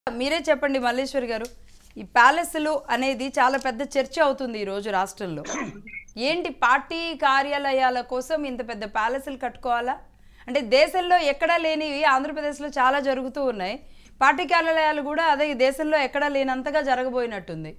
మీరే చెప్పండి మల్లేశ్వరి గారు ఈ ప్యాలెస్లు అనేది చాలా పెద్ద చర్చ అవుతుంది ఈ రోజు రాష్ట్రంలో ఏంటి పార్టీ కార్యాలయాల కోసం ఇంత పెద్ద ప్యాలెస్లు కట్టుకోవాలా అంటే దేశంలో ఎక్కడా లేనివి ఆంధ్రప్రదేశ్లో చాలా జరుగుతూ ఉన్నాయి పార్టీ కార్యాలయాలు కూడా అదే ఈ దేశంలో ఎక్కడా లేనంతగా జరగబోయినట్టుంది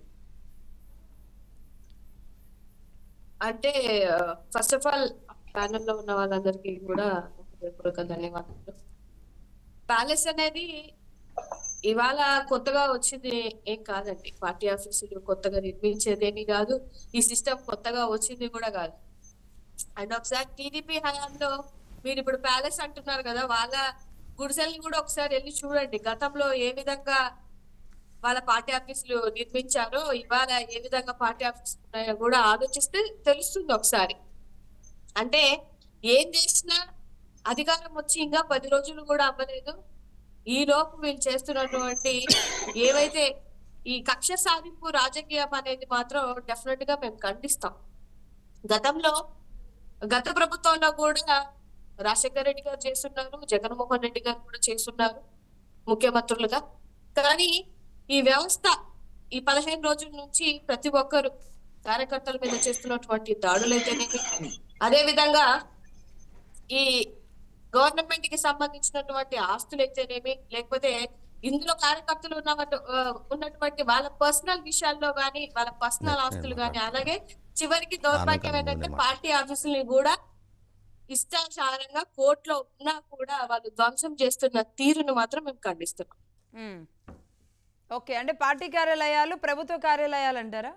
అంటే ఫస్ట్ ఆఫ్ ఆల్ ప్యానెల్ లో ఉన్న వాళ్ళందరికీ కూడా హృదయపూర్వక ధన్యవాదాలు ప్యాలెస్ అనేది ఇవాళ కొత్తగా వచ్చింది ఏం కాదండి పార్టీ ఆఫీసులు కొత్తగా నిర్మించేదేమీ కాదు ఈ సిస్టమ్ కొత్తగా వచ్చింది కూడా కాదు అండ్ ఒకసారి టీడీపీ హయాంలో మీరు ఇప్పుడు ప్యాలెస్ అంటున్నారు కదా వాళ్ళ గుడిసెల్ని కూడా ఒకసారి వెళ్ళి చూడండి గతంలో ఏ విధంగా వాళ్ళ పార్టీ ఆఫీసులు నిర్మించారో ఇవాళ ఏ విధంగా పార్టీ ఆఫీసులు ఉన్నాయో కూడా ఆలోచిస్తే తెలుస్తుంది ఒకసారి అంటే ఏం చేసినా అధికారం వచ్చి ఇంకా పది రోజులు కూడా అవ్వలేదు ఈ లోపు వీళ్ళు చేస్తున్నటువంటి ఏవైతే ఈ కక్ష సాధింపు రాజకీయం అనేది మాత్రం డెఫినెట్ గా మేము ఖండిస్తాం గతంలో గత ప్రభుత్వంలో కూడా రాజశేఖర రెడ్డి గారు చేస్తున్నారు జగన్మోహన్ రెడ్డి గారు కూడా చేస్తున్నారు ముఖ్యమంత్రులుగా కానీ ఈ వ్యవస్థ ఈ పదిహేను రోజుల నుంచి ప్రతి ఒక్కరు కార్యకర్తల మీద చేస్తున్నటువంటి దాడులైతేనేమి అదే విధంగా ఈ గవర్నమెంట్ కి సంబంధించినటువంటి ఆస్తులు అయితేనేమి లేకపోతే ఇందులో కార్యకర్తలు ఉన్న ఉన్నటువంటి వాళ్ళ పర్సనల్ విషయాల్లో గానీ వాళ్ళ పర్సనల్ ఆస్తులు గానీ అలాగే చివరికి దౌర్భాగ్యం ఏంటంటే పార్టీ ఆఫీసుల్ని కూడా ఇష్టాచారంగా కోర్టులో ఉన్నా కూడా వాళ్ళు ధ్వంసం చేస్తున్న తీరును మాత్రం మేము ఖండిస్తున్నాం మ్మ్. ఓకే అంటే పార్టీ కార్యాలయాలు ప్రభుత్వ కార్యాలయాలు అంటారా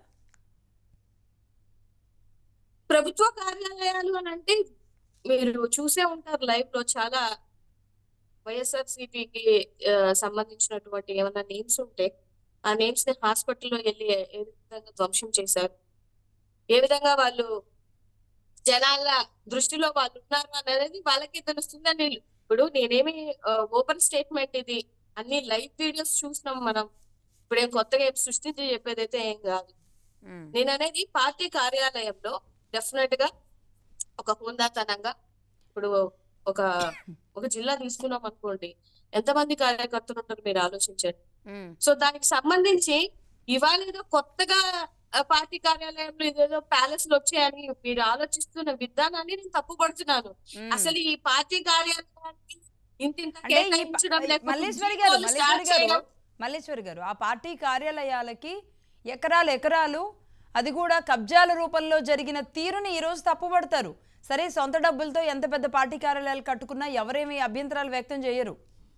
ప్రభుత్వ కార్యాలయాలు అని అంటే మీరు చూసే ఉంటారు లైవ్ లో చాలా వైఎస్ఆర్ సిపికి సంబంధించినటువంటి ఏమైనా నేమ్స్ ఉంటే ఆ నేమ్స్ ని హాస్పిటల్లో వెళ్ళి ఏ ఏ విధంగా ధ్వంసం చేశారు ఏ విధంగా వాళ్ళు జనాల దృష్టిలో వాళ్ళు ఉన్నారు అనేది వాళ్ళకి తెలుస్తుందని ఇప్పుడు నేనేమి ఓపెన్ స్టేట్మెంట్ ఇది అన్ని లైవ్ వీడియోస్ చూసినాం మనం ఇప్పుడేం కొత్తగా ఏం సృష్టించి చెప్పేదైతే ఏం కాదు మ్మ్. నేను అనేది పార్టీ కార్యాలయంలో డెఫినెట్ గా ఒక హోందాతనంగా ఇప్పుడు ఒక ఒక జిల్లా తీసుకున్నాం అనుకోండి ఎంతమంది కార్యకర్తలు ఉంటారు మీరు ఆలోచించండి మ్మ్. సో దానికి సంబంధించి ఇవాళ ఏదో కొత్తగా ఆ, పార్టీ కార్యాలయంలో ఇదేదో ప్యాలెస్ వచ్చాయని మీరు ఆలోచిస్తున్న విధానాన్ని నేను తప్పుపడుతున్నాను మ్మ్. అసలు ఈ పార్టీ కార్యాలయానికి ఇంత ఇంత అంటే ఈ ప- కేటాయించడం లేకపోతే మల్లేశ్వరి గారు జీవోలు మల్లేశ్వరి స్టార్ట్ గారు చేయడం మల్లేశ్వరి గారు ఆ పార్టీ కార్యాలయాలకి ఎకరాలు ఎకరాలు అది కూడా కబ్జాల రూపంలో జరిగిన తీరుని ఈరోజు తప్పుపడతారు సరే సొంత డబ్బులతో ఎంత పెద్ద పార్టీ కార్యాలయాలు కట్టుకున్నా ఎవరేమీ అభ్యంతరాలు వ్యక్తం చేయరు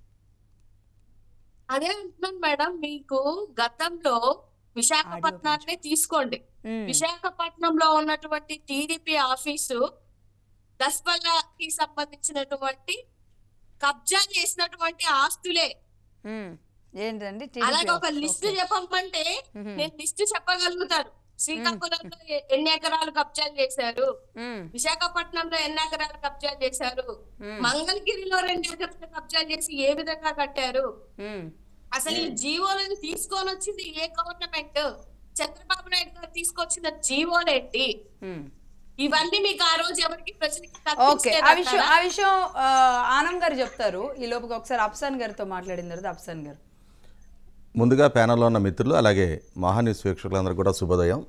అదే అంటున్నాను మేడం మీకు గతంలో విశాఖపట్నాన్ని తీసుకోండి మ్మ్. విశాఖపట్నంలో ఉన్నటువంటి టీడీపీ ఆఫీసు దస్పల్లాకి సంబంధించినటువంటి కబ్జా చేసినటువంటి ఆస్తులే మ్మ్. ఏంటండి అలాగే TDP ఒక ఆఫీస్. List okay. చెప్పమంటే మ్మ్. నేను లిస్ట్ చెప్పగలుగుతాను శ్రీకాకుళంలో ఎ- ఎన్ని ఎకరాలు కబ్జాలు చేశారు మ్మ్. విశాఖపట్నంలో ఎన్ని ఎకరాలు కబ్జాలు చేశారు మ్మ్. మంగళగిరిలో రెండు ఎకరాలు కబ్జాలు చేసి ఏ విధంగా కట్టారు మ్మ్. అసలు ఈ జీవోలను తీసుకొని వచ్చింది ఏ గవర్నమెంట్ చంద్రబాబు నాయుడు గారు తీసుకొచ్చిన జీవోలేంటి మ్మ్. ఇవన్నీ మీకు ఆ రోజు ఎవరికి ప్రజలకి ఓకే ఆ విషయం కనిపించలేదంటారా? ఆ విషయం ఆ, ఆనం గారు చెప్తారు ఈ లోపుకి ఒకసారి అప్సాన్ గారితో మాట్లాడిన తర్వాత అప్సాన్ గారు ముందుగా ప్యానల్లో ఉన్న మిత్రులు అలాగే మహాన్యూస్ వీక్షకులందరూ కూడా శుభోదయం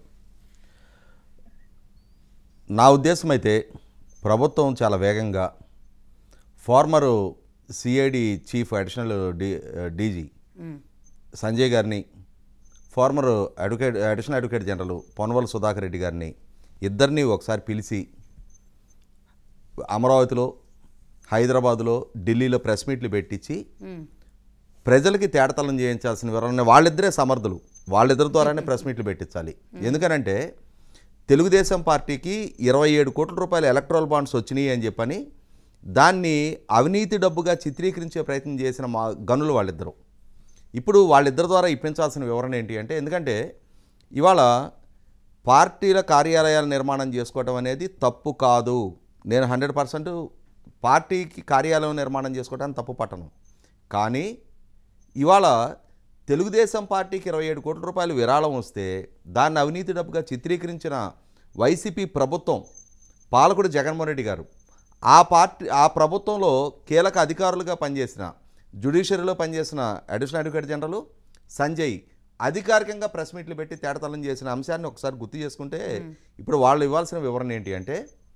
నా ఉద్దేశం అయితే ప్రభుత్వం చాలా వేగంగా former CID chief additional D DG మ్మ్. సంజయ్ గారిని former advocate additional advocate general Ponnavolu Sudhakar Reddy గారిని ఇద్దరిని ఒకసారి పిలిచి అమరావతిలో హైదరాబాదులో ఢిల్లీలో ప్రెస్ మీట్లు పెట్టించి మ్మ్. ప్రజలకి తేడతలం చేయించాల్సిన వివరణ వాళ్ళిద్దరే సమర్థులు వాళ్ళిద్దరి ద్వారానే ప్రెస్ మీట్లు పెట్టించాలి ఎందుకనంటే తెలుగుదేశం పార్టీకి ఇరవై ఏడు కోట్ల రూపాయల ఎలక్ట్రల్ బాండ్స్ వచ్చినాయి అని చెప్పని దాన్ని అవినీతి డబ్బుగా చిత్రీకరించే ప్రయత్నం చేసిన మా గనులు వాళ్ళిద్దరు ఇప్పుడు వాళ్ళిద్దరి ద్వారా ఇప్పించాల్సిన వివరణ ఏంటి అంటే ఎందుకంటే ఇవాళ పార్టీల కార్యాలయాల నిర్మాణం చేసుకోవడం అనేది తప్పు కాదు నేను హండ్రెడ్ పర్సెంట్ పార్టీకి కార్యాలయం నిర్మాణం చేసుకోవడానికి తప్పు పట్టను కానీ ఇవాళ తెలుగుదేశం పార్టీకి ఇరవై ఏడు కోట్ల రూపాయలు విరాళం వస్తే దాన్ని అవినీతి డబ్బుగా చిత్రీకరించిన వైసీపీ ప్రభుత్వం పాలకుడు జగన్మోహన్ రెడ్డి గారు ఆ పార్టీ ఆ ప్రభుత్వంలో కీలక అధికారులుగా పనిచేసిన జ్యుడిషియరీలో పనిచేసిన అడిషనల్ అడ్వకేట్ జనరల్ సంజయ్ అధికారికంగా ప్రెస్ మీట్లు పెట్టి తేడతలం చేసిన అంశాన్ని ఒకసారి గుర్తు చేసుకుంటే ఇప్పుడు వాళ్ళు ఇవ్వాల్సిన వివరణ ఏంటి అంటే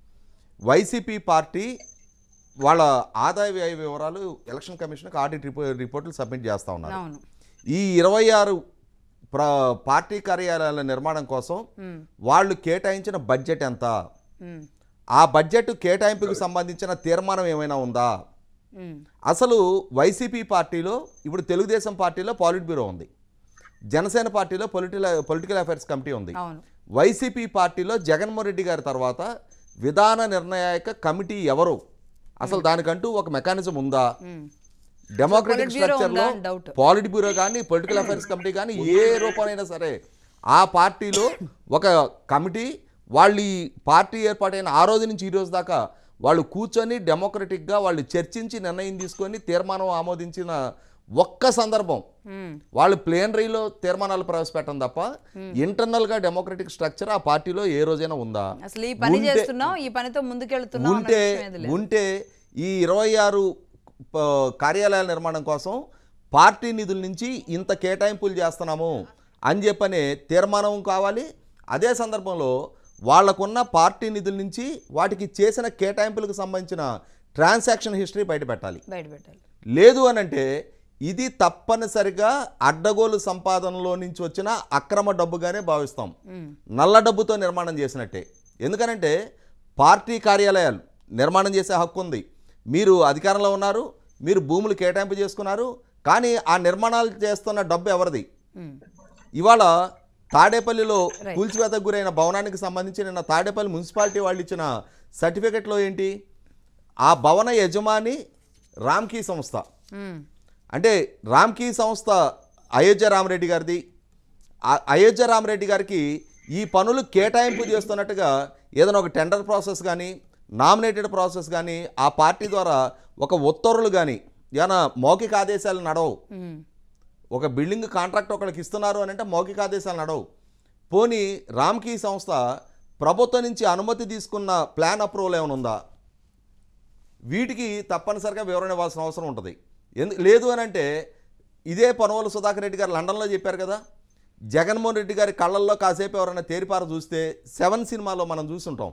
వైసీపీ పార్టీ వాళ్ళ ఆదాయ వ్యయ వివరాలు ఎలక్షన్ కమిషన్కి ఆడిట్ రిపో రిపోర్టులు సబ్మిట్ చేస్తూ ఉన్నారు అవును ఈ ఇరవై ఆరు ప్ర పార్టీ కార్యాలయాల నిర్మాణం కోసం ఉమ్, వాళ్ళు కేటాయించిన బడ్జెట్ ఎంత ఉమ్, ఆ బడ్జెట్ కేటాయింపుకు సంబంధించిన తీర్మానం ఏమైనా ఉందా ఉమ్, అసలు వైసీపీ పార్టీలో ఇప్పుడు తెలుగుదేశం పార్టీలో పాలిట్ బ్యూరో ఉంది జనసేన పార్టీలో పొలిటికల్ పొలిటికల్ అఫైర్స్ కమిటీ ఉంది అవును వైసీపీ పార్టీలో జగన్మోహన్ రెడ్డి గారి తర్వాత విధాన నిర్ణాయక కమిటీ ఎవరు అసలు దానికంటూ ఒక మెకానిజం ఉందా ఉమ్, డెమోక్రటిక్ పొలిట్ బ్యూరో స్ట్రక్చర్లో ఉందా అని డౌట్. పాలిట్ బ్యూరో కానీ పొలిటికల్ అఫైర్స్ కమిటీ కానీ ఏ రూపమైనా సరే ఆ పార్టీలో ఒక కమిటీ వాళ్ళు ఈ పార్టీ ఏర్పాటైన ఆ రోజు నుంచి ఈ రోజు దాకా వాళ్ళు కూర్చొని డెమోక్రటిక్గా వాళ్ళు చర్చించి నిర్ణయం తీసుకొని తీర్మానం ఆమోదించిన ఒక్క సందర్భం ఉమ్, వాళ్ళు ప్లేనరీలో తీర్మానాలు ప్రవేశపెట్టడం తప్ప ఇంటర్నల్గా డెమోక్రటిక్ స్ట్రక్చర్ ఆ పార్టీలో ఏ రోజైనా ఉందా అసలు ఈ పని ఉంటే- చేస్తున్నాం ఈ పనితో ముందుకెళ్తున్నాం అన్న ఉంటే విషయం ఏది లేదు. ఉంటే ఈ ఇరవై ఆరు ప- కార్యాలయాల నిర్మాణం కోసం పార్టీ నిధుల నుంచి ఇంత కేటాయింపులు చేస్తున్నాము అని చెప్పనే తీర్మానం కావాలి అదే సందర్భంలో వాళ్ళకున్న పార్టీ నిధుల నుంచి వాటికి చేసిన కేటాయింపులకు సంబంధించిన ట్రాన్సాక్షన్ హిస్టరీ బయట పెట్టాలి బయట పెట్టాలి లేదు అని అంటే ఇది తప్పనిసరిగా అడ్డగోలు సంపాదనలో నుంచి వచ్చిన అక్రమ డబ్బుగానే భావిస్తాం ఉమ్, నల్ల డబ్బుతో నిర్మాణం చేసినట్టే ఎందుకనంటే పార్టీ కార్యాలయాలు నిర్మాణం చేసే హక్కు ఉంది మీరు అధికారంలో ఉన్నారు మీరు భూములు కేటాయింపు చేసుకున్నారు కానీ ఆ నిర్మాణాలు చేస్తున్న డబ్బు ఎవరిది ఉమ్, ఇవాళ తాడేపల్లిలో కూల్చివేతకు గురైన భవనానికి సంబంధించి నిన్న తాడేపల్లి మున్సిపాలిటీ వాళ్ళు ఇచ్చిన సర్టిఫికెట్లో ఏంటి ఆ భవన యజమాని రామ్కీ సంస్థ ఉమ్, అంటే రామ్కీ సంస్థ అయోధ్య రామరెడ్డి గారిది ఆ అయోధ్య రామరెడ్డి గారికి ఈ పనులు కేటాయింపు చేస్తున్నట్టుగా ఏదైనా ఒక టెండర్ ప్రాసెస్ కానీ నామినేటెడ్ ప్రాసెస్ కానీ ఆ పార్టీ ద్వారా ఒక ఉత్తర్వులు కానీ ఏమైనా మౌఖిక ఆదేశాలు నడవు ఉమ్, ఒక బిల్డింగ్ కాంట్రాక్ట్ ఒకరికి ఇస్తున్నారు అని అంటే మౌఖిక ఆదేశాలు నడవు పోనీ రామ్కీ సంస్థ ప్రభుత్వం నుంచి అనుమతి తీసుకున్న ప్లాన్ అప్రూవల్ ఏమైనా ఉందా వీటికి తప్పనిసరిగా వివరణ ఇవ్వాల్సిన అవసరం ఉంటుంది ఎందు లేదు అని అంటే ఇదే పనువల సుధాకర్ రెడ్డి గారు లండన్లో చెప్పారు కదా జగన్మోహన్ రెడ్డి గారి కళ్ళల్లో కాసేపు ఎవరైనా తేరిపార చూస్తే సెవెన్ సినిమాలో మనం చూసుంటాం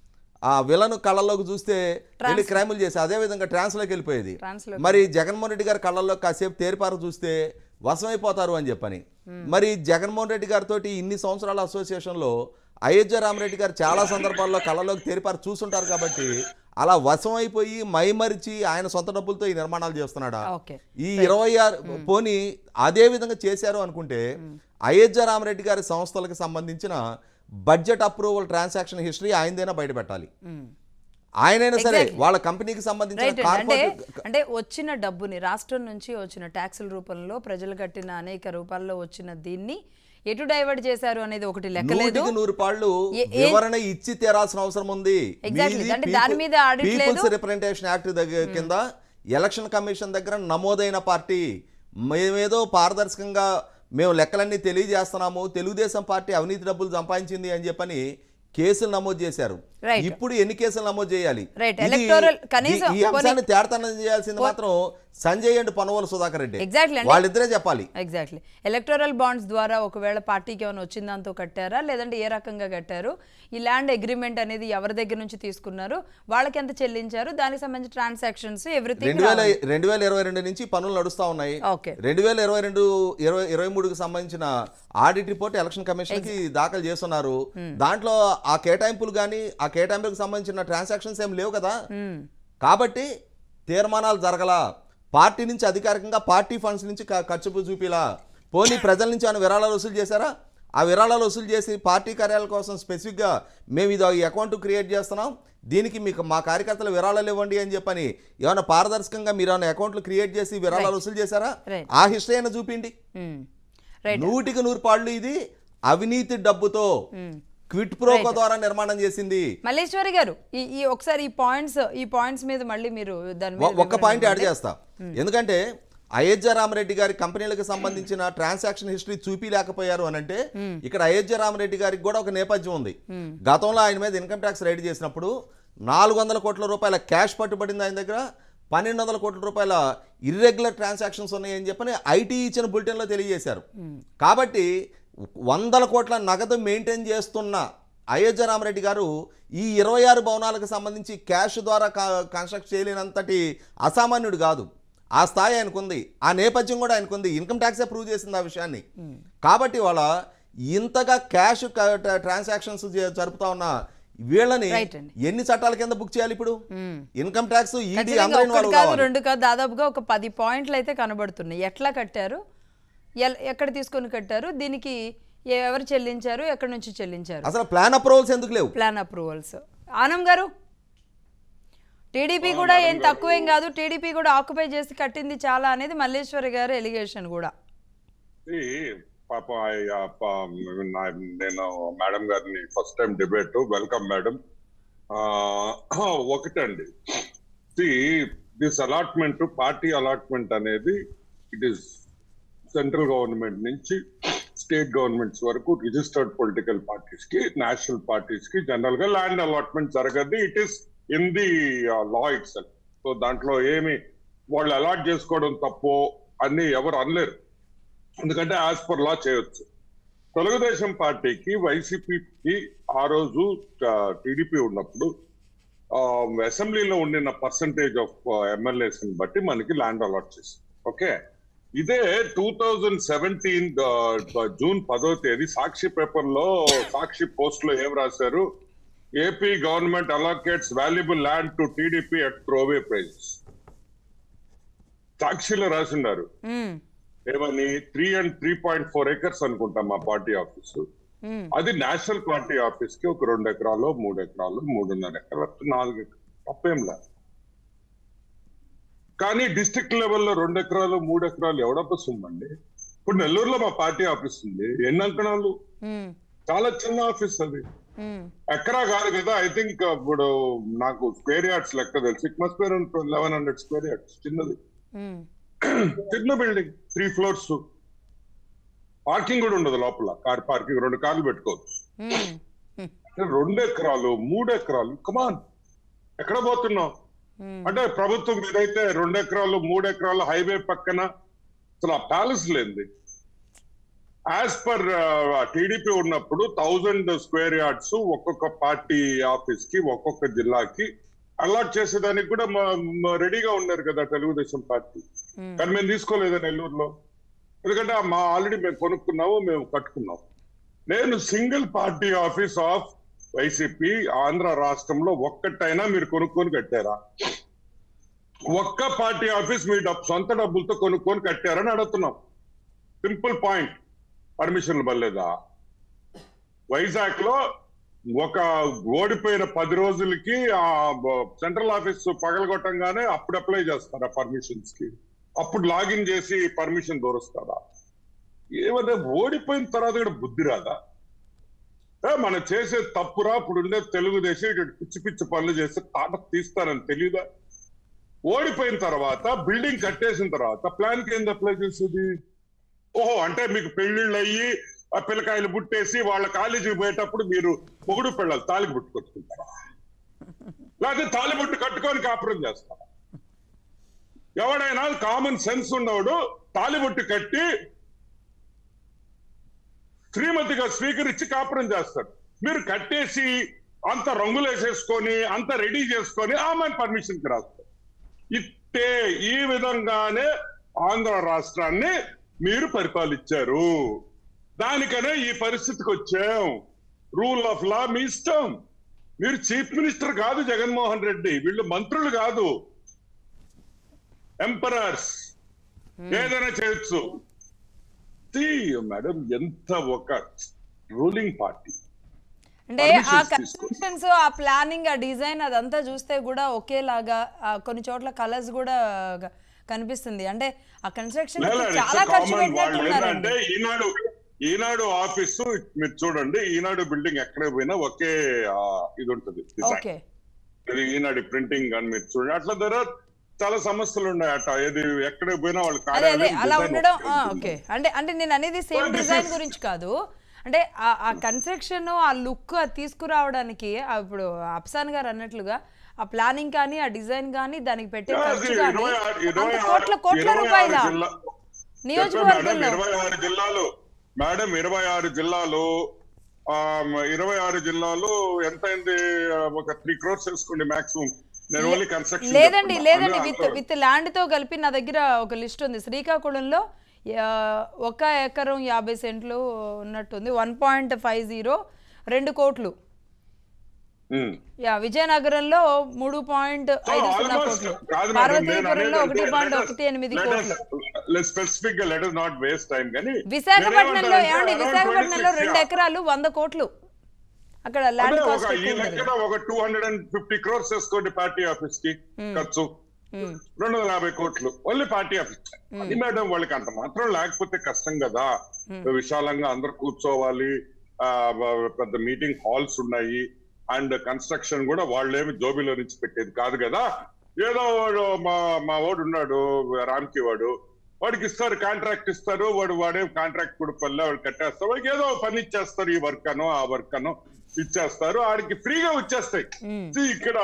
ఆ విలను కళ్ళల్లోకి చూస్తే వెళ్ళి క్రైములు చేసి అదే విధంగా ట్రాన్స్లోకి వెళ్ళిపోయేది ట్రాన్స్లో మరి జగన్మోహన్ రెడ్డి గారి కళ్ళల్లో కాసేపు తేరిపార చూస్తే వశమైపోతారు అని చెప్పని మరి జగన్మోహన్ రెడ్డి గారితో ఇన్ని సంవత్సరాల అసోసియేషన్లో అయోధ్య రామరెడ్డి గారు చాలా సందర్భాల్లో కళ్ళలోకి తేరిపార చూసుంటారు కాబట్టి అలా వశమైపోయి మైమరిచి ఆయన సొంత డబ్బులతో ఈ నిర్మాణాలు చేస్తున్నాడా ఓకే ఈ ఇరవై ఆరు పోనీ అదే విధంగా చేశారు అనుకుంటే అయోధ్య రామరెడ్డి గారి సంస్థలకు సంబంధించిన బడ్జెట్ అప్రూవల్ ట్రాన్సాక్షన్ హిస్టరీ ఆయనదైనా బయట పెట్టాలి ఉమ్. ఆయనైనా సరే వాళ్ళ కంపెనీకి సంబంధించిన రైట్ అండి. అంటే కార్పొరేట్ అంటే వచ్చిన డబ్బుని రాష్ట్రం నుంచి వచ్చిన ట్యాక్సుల రూపంలో ప్రజలు కట్టిన అనేక రూపాల్లో వచ్చిన దీన్ని ఎటు డైవర్ట్ చేశారు అనేది ఒకటి లెక్కలేదు నూటికి నూరు పాళ్ళు ఏ- ఏ- వివరణ ఇచ్చి తీరాల్సిన అవసరం ఉంది Exactly. మీది అంటే దాని మీద audit లేదు. పీపుల్స్ రిప్రజెంటేషన్ యాక్ట్ దగ్గర కింద ఎలక్షన్ కమిషన్ దగ్గర నమోదైన పార్టీ మేమేదో పారదర్శకంగా మేము లెక్కలన్నీ తెలియజేస్తున్నాము తెలుగుదేశం పార్టీ అవినీతి డబ్బులు సంపాదించింది అని చెప్పని కేసులు నమోదు చేశారు Right. ఇప్పుడు ఎన్ని కేసులు నమోదు చేయాలి Right. ఇది- Electoral ఈ- కనీసం ఈ అంశాన్ని తేడతనం చేయాల్సింది మాత్రం సంజయ్ అండ్ పనవోలు సుధాకర్ రెడ్డి Exactly అండి. వాళ్ళిద్దరే చెప్పాలి ఎగ్జాక్ట్లీ ఎలక్టోరల్ బాండ్స్ ద్వారా ఒకవేళ పార్టీకి ఏమైనా వచ్చిన దాంతో కట్టారా లేదంటే ఏ రకంగా కట్టారు ఈ ల్యాండ్ అగ్రిమెంట్ అనేది ఎవరి దగ్గర నుంచి తీసుకున్నారు వాళ్ళకి ఎంత చెల్లించారు దానికి సంబంధించిన ట్రాన్సాక్షన్స్ ఎవ్రీథింగ్ రెండు వేల రెండు వేల ఇరవై రెండు నుంచి పనులు నడుస్తా ఉన్నాయి ఓకే రెండు వేల ఇరవై రెండు ఇరవై ఇరవై మూడుకి సంబంధించిన ఆడిట్ రిపోర్ట్ ఎలక్షన్ కమిషన్ కి దాఖలు చేస్తున్నారు దాంట్లో ఆ కేటాయింపులు కానీ ఆ కేటాయింపులకు సంబంధించిన ట్రాన్సాక్షన్స్ ఏం లేవు కదా కాబట్టి తీర్మానాలు జరగల పార్టీ నుంచి అధికారికంగా పార్టీ ఫండ్స్ నుంచి క- ఖర్చు చూపిలా పోనీ ప్రజల నుంచి ఏమైనా విరాళాలు వసూలు చేశారా ఆ విరాళాలు వసూలు చేసి పార్టీ కార్యాలయాల కోసం స్పెసిఫిక్గా మేము ఇది ఈ అకౌంట్ క్రియేట్ చేస్తున్నాం దీనికి మీకు మా కార్యకర్తలు విరాళాలు ఇవ్వండి అని చెప్పని ఏమైనా పారదర్శకంగా మీరు ఏమైనా అకౌంట్లు క్రియేట్ చేసి విరాళాలు వసూలు చేశారా Right. ఆ హిస్టరీ అయినా చూపిండి రైట్ నూటికి నూరు పాళ్ళు ఇది అవినీతి డబ్బుతో క్విట్ ప్రోకో ద్వారా నిర్మాణం చేసింది మల్లేశ్వరి గారు ఈ ఈ ఒకసారి ఈ పాయింట్స్ ఈ పాయింట్స్ మీద మళ్ళీ మీరు దాని మీద ఒ- ఒక్క పాయింట్ యాడ్ చేస్తా ఎందుకంటే అయోధ్య రామరెడ్డి గారి కంపెనీలకు సంబంధించిన ట్రాన్సాక్షన్ హిస్టరీ చూపిలేకపోయారు అని అంటే ఇక్కడ అయోధ్య రామరెడ్డి గారికి కూడా ఒక నేపథ్యం ఉంది గతంలో ఆయన మీద ఇన్కమ్ ట్యాక్స్ రైడ్ చేసినప్పుడు నాలుగు వందల కోట్ల రూపాయల క్యాష్ పట్టుబడింది ఆయన దగ్గర పన్నెండు వందల కోట్ల రూపాయల ఇర్రెగ్యులర్ ట్రాన్సాక్షన్స్ ఉన్నాయని చెప్పని ఐటీ ఇచ్చిన బులెటిన్లో తెలియజేశారు కాబట్టి వందల కోట్ల నగదు మెయింటైన్ చేస్తున్న అయోధ్య రామరెడ్డి గారు ఈ ఇరవై ఆరు భవనాలకు సంబంధించి క్యాష్ ద్వారా కా- కన్స్ట్రక్ట్ చేయలేనంతటి అసామాన్యుడు కాదు ఆ స్థాయి ఆయనకుంది ఆ నేపథ్యం కూడా ఆయనకుంది ఇన్కమ్ ట్యాక్సే ప్రూవ్ చేసింది ఆ విషయాన్ని కాబట్టి వాళ్ళ ఇంతగా క్యాష్ ట్రాన్సాక్షన్స్ జరుపుతా ఉన్న వీళ్ళని Right అండి. ఎన్ని చట్టాల కింద బుక్ చేయాలి ఇప్పుడు మ్మ్. ఇన్కమ్ ట్యాక్స్ ఈడీ ఖచ్చితంగా అందరైన ఒకటి వాళ్ళు కాదు కావాలి రెండు కాదు దాదాపుగా ఒక పది పాయింట్లు అయితే కనబడుతున్నాయి ఎట్లా కట్టారు ఎల్- ఎక్కడ తీసుకొని కట్టారు దీనికి ఎ- ఎవరు చెల్లించారు ఎక్కడి నుంచి చెల్లించారు అసలు ప్లాన్ అప్రూవల్స్ ఎందుకు లేవు ప్లాన్ అప్రూవల్స్ ఆనం గారు టీడీపీ కూడా ఏం తక్కువేం కాదు టీడీపీ కూడా ఆక్యుపై చేసి కట్టింది చాలా అనేది మల్లేశ్వరి గారు ఎలిగేషన్ కూడా ఈ పాప I- ఆ ప- నా- నేను మేడం గారిని first time debate welcome madam ఒకటండి దిస్ అలాట్మెంట్ పార్టీ అలాట్మెంట్ అనేది ఇట్ ఈస్ సెంట్రల్ గవర్నమెంట్ నుంచి స్టేట్ గవర్నమెంట్స్ వరకు రిజిస్టర్డ్ పొలిటికల్ పార్టీస్ కి నేషనల్ పార్టీస్ కి జనరల్ గా ల్యాండ్ అలాట్మెంట్ జరగదు it is in the law itself so దాంట్లో ఏమి వాళ్ళు అలాట్ చేసుకోవడం తప్పు అన్ని ఎవరు అనలేరు ఎందుకంటే యాజ్ పర్ లా చేయొచ్చు తెలుగుదేశం పార్టీకి వైసీపీకి ఆ రోజు టీడీపీ ఉన్నప్పుడు ఆ, అసెంబ్లీలో ఉండిన పర్సంటేజ్ ఆఫ్ ఎమ్మెల్యేస్ బట్టి మనకి ల్యాండ్ అలాట్ చేసింది ఓకే ఇదే టూ థౌజండ్ సెవెంటీన్ జూన్ పదో తేదీ సాక్షి పేపర్ లో సాక్షి పోస్ట్ లో ఏం రాశారు AP government allocates valuable land to TDP at throwaway prices సాక్షిలో రాసిండారు మ్మ్. ఏమని three and three point four acres అనుకుంటా మా పార్టీ ఆఫీసు మ్మ్. అది నేషనల్ పార్టీ ఆఫీస్ కి ఒక రెండు ఎకరాలు మూడు ఎకరాలు మూడున్నర ఎకరాలు నాలుగు ఎకరాలు తప్పేం లేదు కానీ డిస్ట్రిక్ట్ లెవెల్లో రెండు ఎకరాలు మూడు ఎకరాలు ఎవడప్ప సొమ్మండి ఇప్పుడు నెల్లూరులో మా పార్టీ ఆఫీస్ ఉంది ఎన్ని అంకణాలు మ్మ్. చాలా చిన్న ఆఫీస్ అది మ్మ్. ఎకరా కాదు కదా ఐ థింక్ ఇప్పుడు నాకు స్క్వేర్ యార్డ్స్ లెక్క తెలుసు it must eleven hundred square yards చిన్నది మ్మ్. చిన్న బిల్డింగ్ త్రీ ఫ్లోర్స్ పార్కింగ్ కూడా ఉండదు లోపల కార్ పార్కింగ్ రెండు కార్లు పెట్టుకోవచ్చు మ్మ్. మ్మ్. రెండు ఎకరాలు మూడు ఎకరాలు కమాన్ ఎక్కడ పోతున్నావు మ్మ్. అంటే ప్రభుత్వం ఏదైతే రెండు ఎకరాలు మూడు ఎకరాలు హైవే పక్కన అసలు ఆ ప్యాలెస్ లేనిది యాజ్ పర్ టీడీపీ ఉన్నప్పుడు థౌజండ్ స్క్వేర్ యార్డ్స్ ఒక్కొక్క పార్టీ ఆఫీస్ కి ఒక్కొక్క జిల్లాకి అలాట్ చేసేదానికి కూడా రెడీగా ఉన్నారు కదా తెలుగుదేశం పార్టీ మ్మ్. కానీ మేము తీసుకోలేదు నెల్లూరులో ఎందుకంటే మా ఆల్రెడీ మేము కొనుక్కున్నాము మేము కట్టుకున్నాం నేను single party office of YCP Andhra రాష్ట్రంలో ఒక్కటైనా మీరు కొనుక్కొని కట్టారా ఒక్క పార్టీ ఆఫీస్ మీ డబ్బు సొంత డబ్బులతో కొనుక్కొని కట్టారని అడుగుతున్నాం సింపుల్ పాయింట్ పర్మిషన్లు పర్లేదా వైజాగ్ లో ఒక ఓడిపోయిన పది రోజులకి ఆ సెంట్రల్ ఆఫీస్ పగలగొట్టంగానే అప్పుడు అప్లై చేస్తారా పర్మిషన్స్ కి అప్పుడు లాగిన్ చేసి పర్మిషన్ దొరుకుతారా ఏమన్నా ఓడిపోయిన తర్వాత కూడా బుద్ధి రాదా ఏ, మనం చేసే తప్పురా ఇప్పుడు ఉండే తెలుగుదేశం ఇటు పిచ్చి పిచ్చి పనులు చేస్తే తాట తీస్తారని తెలియదా ఓడిపోయిన తర్వాత బిల్డింగ్ కట్టేసిన తర్వాత ప్లాన్ కి ఏంది అప్లై చేసేది ఓహో అంటే మీకు పెళ్లిళ్ళు అయ్యి ఆ పిల్లకాయలు పుట్టేసి వాళ్ళ కాలేజీకి పోయేటప్పుడు మీరు మొగుడు పిల్లలు తాలికి పుట్టుకొచ్చుకుంటారా లేకపోతే తాలిబుట్టు కట్టుకొని కాపురం చేస్తారా ఎవడైనా కామన్ సెన్స్ ఉన్నవాడు తాలిబుట్టు కట్టి శ్రీమతిగా స్వీకరించి కాపురం చేస్తాడు మీరు కట్టేసి అంత రంగులు వేసేసుకొని అంత రెడీ చేసుకొని ఆమె పర్మిషన్ కి రాస్తారు ఇట్టే ఈ విధంగానే ఆంధ్ర రాష్ట్రాన్ని మీరు పరిపాలించారు దానికనే ఈ పరిస్థితికి వచ్చాం రూల్ ఆఫ్ లా మీ ఇష్టం మీరు చీఫ్ మినిస్టర్ కాదు జగన్మోహన్ రెడ్డి వీళ్ళు మంత్రులు కాదు ఎంపరర్స్ ఏదైనా చేయొచ్చు మేడం ఎంత ఒక రూలింగ్ పార్టీ అంటే ఆ Permissions తీసుకో. కన్స్ట్రక్షన్స్ ఆ ప్లానింగ్ ఆ డిజైన్ అదంతా చూస్తే కూడా ఒకేలాగా ఆ కొన్ని చోట్ల కలర్స్ కూడా గ- కనిపిస్తుంది అంటే ఆ కన్స్ట్రక్షన్ చాలా ఖర్చు కామన్ వాళ్ళు పెట్టినట్టున్నారండి ఏంటంటే ఈనాడు ఈనాడు ఆఫీసు మీరు చూడండి ఈనాడు బిల్డింగ్ ఎక్కడ పోయినా ఒకే ఆ, ఇది ఉంటుంది design. ఓకే ఇది ఈనాడు ప్రింటింగ్ అని మీరు చూడండి అట్లా దగ్గర చాలా సమస్యలు ఉన్నాయి అట ఏది ఎక్కడ పోయినా వాళ్ళు అదే అదే కార్యాలయం అలా design ఉండడం ఒకటే ఆ, ఉంటుంది. ఓకే అంటే అంటే నేను అనేది same Well, this design is- గురించి కాదు అంటే ఆ- ఆ కన్స్ట్రక్షన్ ఆ లుక్ అది తీసుకురావడానికి ఆ ఇప్పుడు అప్సాన్ గారు అన్నట్లుగా ఆ ప్లానింగ్ కానీ ఆ డిజైన్ కానీ దానికి పెట్టే Yeah, ఖర్చు అది కానీ ఇరవై ఆరు- ఇరవై అంత ఆరు- కోట్ల కోట్ల ఇరవై ఆరు రూపాయల జిల్లా- మేడం నియోజకవర్గంలో ఇరవై ఆరు జిల్లాలు మేడం ఇరవై ఆరు జిల్లాలు ఆ, ఇరవై ఆరు జిల్లాలు ఎంత అయింది ఆ, ఒక త్రీ క్రోర్స్ వేసుకోండి మాక్సిమం నేను ఓన్లీ కన్స్ట్రక్షన్ లేదండి లేదండి విత్ విత్ ల్యాండ్ తో కలిపి నా దగ్గర ఒక లిస్ట్ ఉంది శ్రీకాకుళంలో ఆ, ఒక ఎకరం యాభై సెంట్లు ఉన్నట్టుంది వన్ పాయింట్ ఫైవ్ జీరో రెండు కోట్లు యా విజయనగరంలో మూడు పాయింట్ ఐదు సున్నా కోట్లు పార్వతీపురంలో ఒకటి పాయింట్ ఒకటి ఎనిమిది కోట్లు స్పెసిఫిక్ గా లెట్ నాట్ వేస్ట్ టైం కానీ విశాఖపట్నంలో నేనేమంటానంటే ఏమండి around విశాఖపట్నంలో 26, రెండు yeah. ఎకరాలు వంద కోట్లు అక్కడ అదే ల్యాండ్ ఒక కాస్ట్ ఈ ఎక్కువ ఉంటుంది లెక్కన ఒక two hundred and fifty crores వేసుకోండి పార్టీ ఆఫీస్ కి ఖర్చు ఉమ్, రెండు వందల యాభై కోట్లు ఓన్లీ పార్టీ ఆఫీస్ అది మేడం వాళ్ళకి అంత మాత్రం లేకపోతే కష్టం కదా విశాలంగా అందరు కూర్చోవాలి ఆ, వ- పెద్ద మీటింగ్ హాల్స్ ఉన్నాయి అండ్ కన్స్ట్రక్షన్ కూడా వాళ్ళేమి జోబిలో నుంచి పెట్టేది కాదు కదా ఏదో వాడు మా మా వాడు ఉన్నాడు రామ్కి వాడు వాడికి ఇస్తారు కాంట్రాక్ట్ ఇస్తారు వాడు వాడేం కాంట్రాక్ట్ కూడా పల్లె వాడు కట్టేస్తారు వాడికి ఏదో పని ఇచ్చేస్తారు ఈ వర్క్ అనో ఆ వర్క్ అనో ఇచ్చేస్తారు ఆడికి ఫ్రీగా వచ్చేస్తాయి ఉమ్, See, ఇక్కడ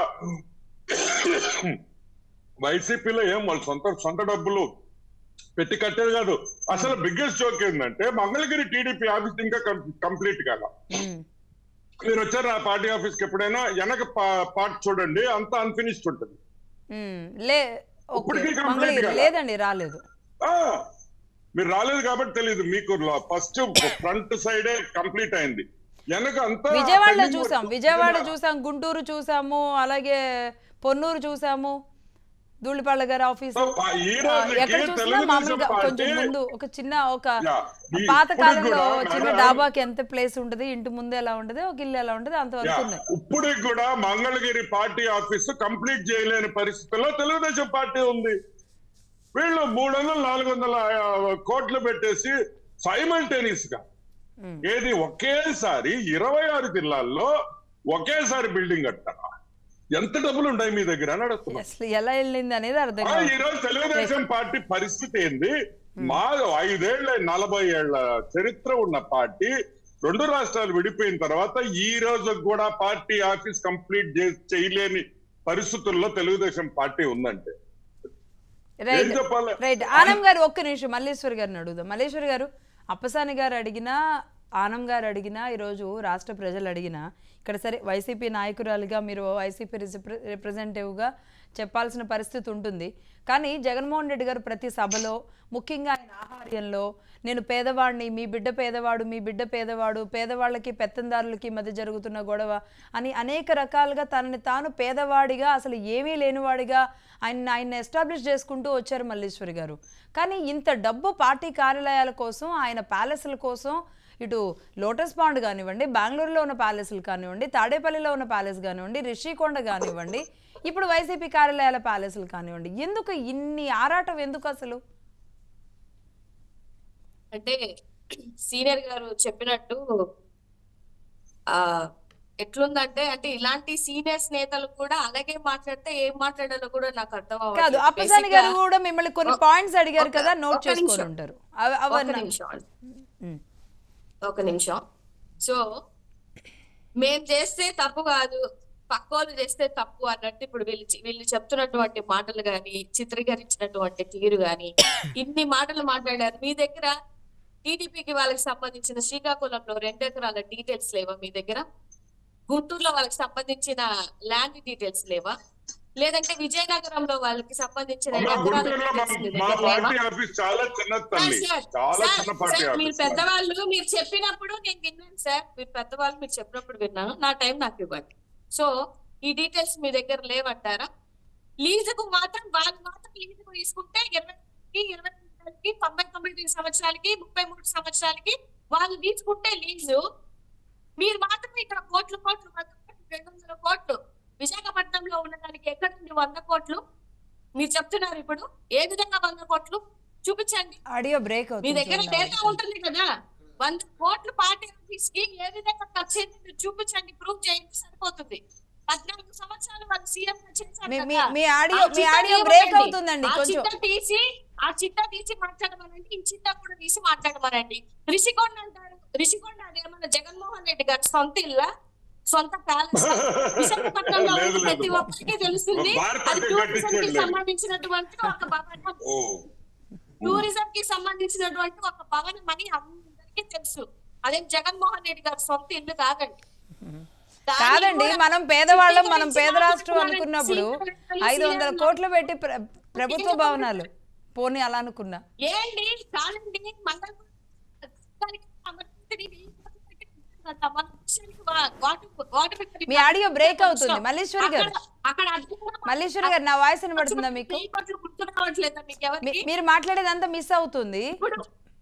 వైసీపీలో ఏం వాళ్ళు సొంత సొంత డబ్బులు పెట్టి కట్టేది కాదు అసలు బిగ్గెస్ట్ జోక్ ఏంటంటే మంగళగిరి టీడీపీ ఆఫీస్ ఇంకా కంప్లీట్ కాల ఉమ్, మీరు వచ్చారు ఆ పార్టీ ఆఫీస్ కి ఎప్పుడైనా వెనక పార్ట్ చూడండి అంతా అన్ఫినిష్డ్ ఉంటుంది ఉమ్, లే ఓకే ఇప్పటికీ complete మంగళగిరి కదా? లేదండి రాలేదు ఆ మీరు రాలేదు కాబట్టి తెలియదు మీకు ఫస్ట్ ఫ్రంట్ సైడే కంప్లీట్ అయింది వెనక అంతా విజయవాడలో pending చూసాం work. విజయవాడ చూసాం గుంటూరు చూసాము అలాగే పొన్నూరు చూసాము ధూళిపాళ్ళ గారి ఆఫీసు ఈ ఆ, రోజుకి ఎక్కడ చూసినా తెలుగుదేశం మామూలుగా కొంచెం పార్టీ ముందు ఒక చిన్న ఒక యా, ఈ- పాత ఇప్పుడు కాలంలో కూడా చిన్న మేడం, డాబాకి ఎంత ప్లేస్ ఉంటది ఇంటి ముందు ఎలా ఉంటది ఒక ఇల్లు ఎలా ఉంటది అంతవరకు యా, ఉన్నాయి ఇప్పుడు కూడా మంగళగిరి పార్టీ ఆఫీస్ కంప్లీట్ చేయలేని పరిస్థితుల్లో తెలుగుదేశం పార్టీ ఉంది వీళ్ళు మూడు వందల నాలుగు వందల ఆ, కోట్లు పెట్టేసి సైమల్టేనియస్ గా ఉమ్. ఏది ఒకేసారి ఇరవై ఆరు జిల్లాల్లో ఒకేసారి బిల్డింగ్ కట్టారా ఎంత డబ్బులు ఉన్నాయి మీ దగ్గర అని అడుగుతున్నా అసలు ఎలా వెళ్ళింది అనేది అర్థం ఆ, కాదు ఈ రోజు తెలుగుదేశం పార్టీ పరిస్థితి ఏంది మా ఐదేళ్ల నలభై ఏళ్ల చరిత్ర ఉన్న పార్టీ రెండు రాష్ట్రాలు విడిపోయిన తర్వాత ఈ రోజు కూడా పార్టీ ఆఫీస్ కంప్లీట్ చేయలేని పరిస్థితుల్లో తెలుగుదేశం పార్టీ ఉందంటే ఏం రైట్ చెప్పాలి రైట్ ఆనం గారు ఒక్క నిమిషం మల్లేశ్వరి గారిని అడుగుదాం మల్లేశ్వరి గారు అప్పసాని గారు అడిగినా ఆనం గారు అడిగినా ఈరోజు రాష్ట్ర ప్రజలు అడిగినా ఇక్కడ సరే వైసీపీ నాయకురాలుగా మీరు వైసీపీ రిప్రజెంటేటివ్గా చెప్పాల్సిన పరిస్థితి ఉంటుంది కానీ జగన్మోహన్ రెడ్డి గారు ప్రతి సభలో ముఖ్యంగా ఆయన ఆహార్యంలో నేను పేదవాడిని మీ బిడ్డ పేదవాడు మీ బిడ్డ పేదవాడు పేదవాళ్ళకి పెత్తందారులకి మధ్య జరుగుతున్న గొడవ అని అనేక రకాలుగా తనని తాను పేదవాడిగా అసలు ఏమీ లేనివాడిగా ఆయన ఆయన ఎస్టాబ్లిష్ చేసుకుంటూ వచ్చారు మల్లేశ్వరి గారు కానీ ఇంత డబ్బు పార్టీ కార్యాలయాల కోసం ఆయన ప్యాలెస్ల కోసం ఇటు లోటస్ పాండ్ కానివ్వండి బెంగళూరులో ఉన్న ప్యాలెస్లు కానివ్వండి తాడేపల్లిలో ఉన్న ప్యాలెస్ కానివ్వండి రిషికొండ కానివ్వండి ఇప్పుడు వైసీపీ కార్యాలయాల ప్యాలెస్లు కానివ్వండి ఎందుకు ఇన్ని ఆరాటం ఎందుకు అసలు అంటే సీనియర్ గారు చెప్పినట్టు ఆ ఎట్లుందంటే అంటే ఇలాంటి సీనియర్స్ నేతలు కూడా అలాగే మాట్లాడితే ఏం మాట్లాడాలో కూడా నాకు అర్థం కాదు అవ్వట్లేదు. అప్పసాని Basic గారు గా- కూడా మిమ్మల్ని కొన్ని ఒక- పాయింట్స్ అడిగారు ఒక- కదా నోట్ ఒక చేసుకొని నిమిషం. ఉంటారు అవ- ఒక అవన్నీ నిమిషం ఉమ్. ఒక నిమిషం సో మేం చేస్తే తప్పు కాదు పక్కోళ్ళు చేస్తే తప్పు అన్నట్టు ఇప్పుడు వీళ్ళు చి- వీళ్ళు చెప్తున్నటువంటి మాటలు గాని చిత్రీకరించినటువంటి తీరు గాని ఇన్ని మాటలు మాట్లాడారు మీ దగ్గర టీడీపీకి వాళ్ళకి సంబంధించిన శ్రీకాకుళంలో రెండు ఎకరాల డీటెయిల్స్ లేవా మీ దగ్గర గుంటూరులో వాళ్ళకి సంబంధించిన ల్యాండ్ డీటెయిల్స్ లేవా లేదంటే విజయనగరంలో వాళ్ళకి సంబంధించిన అమ్మా, ఎకరాల గుంటూరులో మా- details మీ మా దగ్గర లేవా? పార్టీ ఆఫీస్ చాలా చిన్న తల్లి సార్, చాలా సార్, చిన్న పార్టీ సార్, మీరు ఆఫీస్ పెద్దవాళ్ళు మీరు చెప్పినప్పుడు నేను విన్నాను సార్ మీరు పెద్దవాళ్ళు మీరు చెప్పినప్పుడు విన్నాను నా టైం నాకు ఇవ్వండి సో ఈ డీటెయిల్స్ మీ దగ్గర లేవంటారా లీజుకు మాత్రం వాళ్ళు మాత్రం లీజుకు తీసుకుంటే ఇరవై ఇరవై సంవత్సరాలకి తొంభై తొమ్మిది సంవత్సరాలకి ముప్పై మూడు సంవత్సరాలకి వాళ్ళు తీసుకుంటే లీజు మీరు మాత్రం ఇక్కడ కోట్లు కోట్లు వంద కోట్లు రెండు వందల కోట్లు విశాఖపట్నంలో ఉన్నదానికి ఎక్కడుంది వంద కోట్లు మీరు చెప్తున్నారు ఇప్పుడు ఏ విధంగా వంద కోట్లు చూపించండి ఆడియో బ్రేక్ మీ అవుతుంది దగ్గర చూడండి. డేటా ఉంటుంది కదా వంద కోట్ల పార్టీ ఆఫీస్ కి ఏ విధంగా ఖర్చు అయింది మీరు చూపించండి ప్రూవ్ చేయండి సరిపోతుంది పద్నాలుగు సంవత్సరాలు వాళ్ళు సీఎం చేశారు మీ- కదా. మీ- మీ ఆడియో ఆ మీ చిట్టా ఆడియో ఏముందండి? బ్రేక్ అవుతుందండి ఆ కొంచెం చిట్టా తీసి ఆ చిట్టా తీసి మాట్లాడమనండి ఈ చిట్టా కూడా తీసి మాట్లాడమనండి రిషికొండ అంటారు రిషికొండ అదేమన్నా జగన్మోహన్ రెడ్డి గారి సొంత ఇల్లా సొంత ప్యాలెస్ విశాఖపట్నంలో లేదు, ఉన్న లేదు. ప్రతి ఒక్కరికి తెలుస్తుంది భారత్ అది అంటే టూరిజం కి కట్టించేది లేదు. సంబంధించినటువంటి ఒక భవనం ఓ టూరిజం కి సంబంధించినటువంటి ఒక భవనం అని అందరికీ తెలుసు అదేం జగన్మోహన్ రెడ్డి గారి సొంత ఇల్లు కాదండి దాన్ని కాదండి కూడా మనం పేదవాళ్ళం మనం చిత్రీకరించి పేద రాష్ట్రం మాట్లాడుతున్నారని అనుకున్నప్పుడు సీనియర్ ఐదు వందల సీనియర్ కోట్లు పెట్టి ప్ర- ప్రభుత్వ భవనాలు పోనీ అలా అనుకున్నా ఏంటి కాదండి మంగళ మీ ఆడియో బ్రేక్ అవుతుంది మల్లీశ్వరి గారు అక్కడ మల్లీశ్వరి గారు నా వాయిస్ వినబడుతుందా మీకు గుర్తు రావట్లేదా మీకు మీ- ఎవరికి మీరు మాట్లాడేదంతా మిస్ అవుతుంది ఇప్పుడు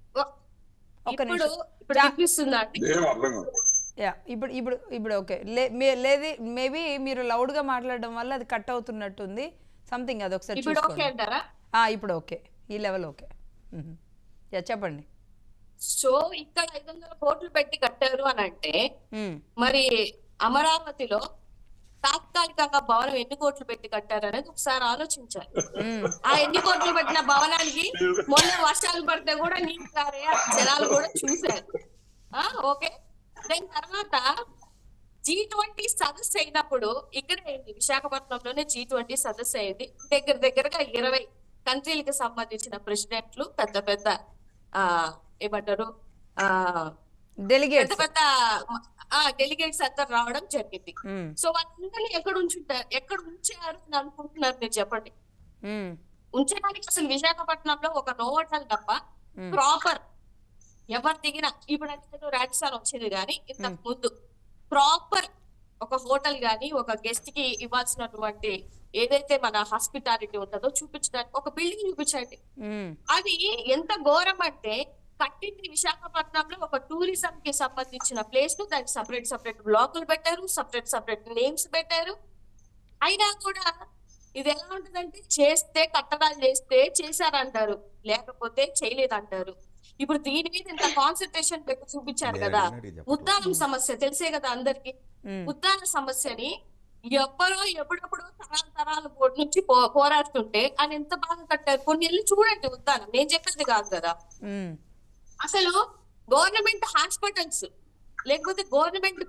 ఒక్క ఇప్పుడు నిమిషం. ఇప్పుడు జా- వినిపిస్తుందా అండి ఏం అర్థం కాదు యా ఇప్పుడు ఇప్పుడు ఇప్పుడు ఓకే లే మే- లేది మేబీ మీరు loud గా మాట్లాడడం వల్ల అది కట్ అవుతున్నట్టుంది సంథింగ్ అది ఒకసారి ఇప్పుడు ఓకే చూసుకోండి అంటారా ఆ, ఇప్పుడు ఓకే ఈ లెవెల్ ఓకే మ్మ్. యా చెప్పండి సో ఇక్కడ ఐదు వందల కోట్లు పెట్టి కట్టారు అని అంటే మ్మ్. మరి అమరావతిలో తాత్కాలికంగా భవనం ఎన్ని కోట్లు పెట్టి కట్టారు అనేది ఒకసారి ఆలోచించాలి మ్మ్. ఆ ఎన్ని కోట్లు పెట్టిన భవనానికి మొన్న వర్షాలు పడితే కూడా నీళ్ళు కారే ఆ జనాలు కూడా చూశారు ఆ ఓకే దాని తర్వాత జీ ట్వంటీ సదస్సు అయినప్పుడు ఇక్కడే అయింది విశాఖపట్నంలోనే జీ ట్వంటీ సదస్సు అయింది దగ్గర దగ్గరగా ఇరవై కంట్రీలకు సంబంధించిన ప్రెసిడెంట్లు పెద్ద పెద్ద ఆ ఏమంటారు ఆ పెద్ద డెలిగేట్స్ పెద్ద ఆ డెలిగేట్స్ అందరు రావడం జరిగింది మ్మ్. సో వాళ్ళందరినీ ఎక్కడ ఉంచుంటారు ఎక్కడ ఉంచారు అని అనుకుంటున్నారు మీరు చెప్పండి మ్మ్. ఉంచడానికి అసలు విశాఖపట్నంలో ఒక నోవటల్ తప్ప మ్మ్. ప్రాపర్ ఎవరు దిగినా ఇప్పుడు అంటే రాజస్థాన్ వచ్చింది కానీ ఇంతకు ముందు ప్రాపర్ ఒక హోటల్ గాని ఒక గెస్ట్ కి ఇవ్వాల్సినటువంటి ఏదైతే మన హాస్పిటాలిటీ ఉంటుందో చూపించడానికి ఒక బిల్డింగ్ చూపించండి మ్మ్. అది ఎంత ఘోరం అంటే కట్టింది విశాఖపట్నంలో ఒక టూరిజం కి సంబంధించిన ప్లేస్ ను దానికి సపరేట్ సపరేట్ బ్లాకులు పెట్టారు సపరేట్ సపరేట్ నేమ్స్ పెట్టారు అయినా కూడా ఇది ఎలా ఉంటుందంటే చేస్తే కట్టడాలు చేస్తే చేశారంటారు లేకపోతే చేయలేదంటారు ఇప్పుడు దీని మీద ఇంత కాన్సన్ట్రేషన్ పెట్టి చూపించారు నేను కదా అడిగినట్టు చెప్పట్లేదు. ఉద్దానం సమస్య తెలిసే కదా అందరికి మ్మ్. ఉద్దాన సమస్యని ఎవ్వరో ఎప్పుడప్పుడు తరాల తరాల బోర్డు నుంచి పో- పోరాడుతుంటే ఆయన ఎంత బాగా కట్టారు కొన్ని వెళ్ళి చూడండి ఉద్దానం నేను చెప్పేది కాదు కదా మ్మ్. అసలు గవర్నమెంట్ హాస్పిటల్స్ లేకపోతే government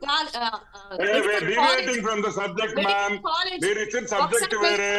deviating from the subject ma'am మీరు ఇచ్చిన సబ్జెక్ట్ వేరే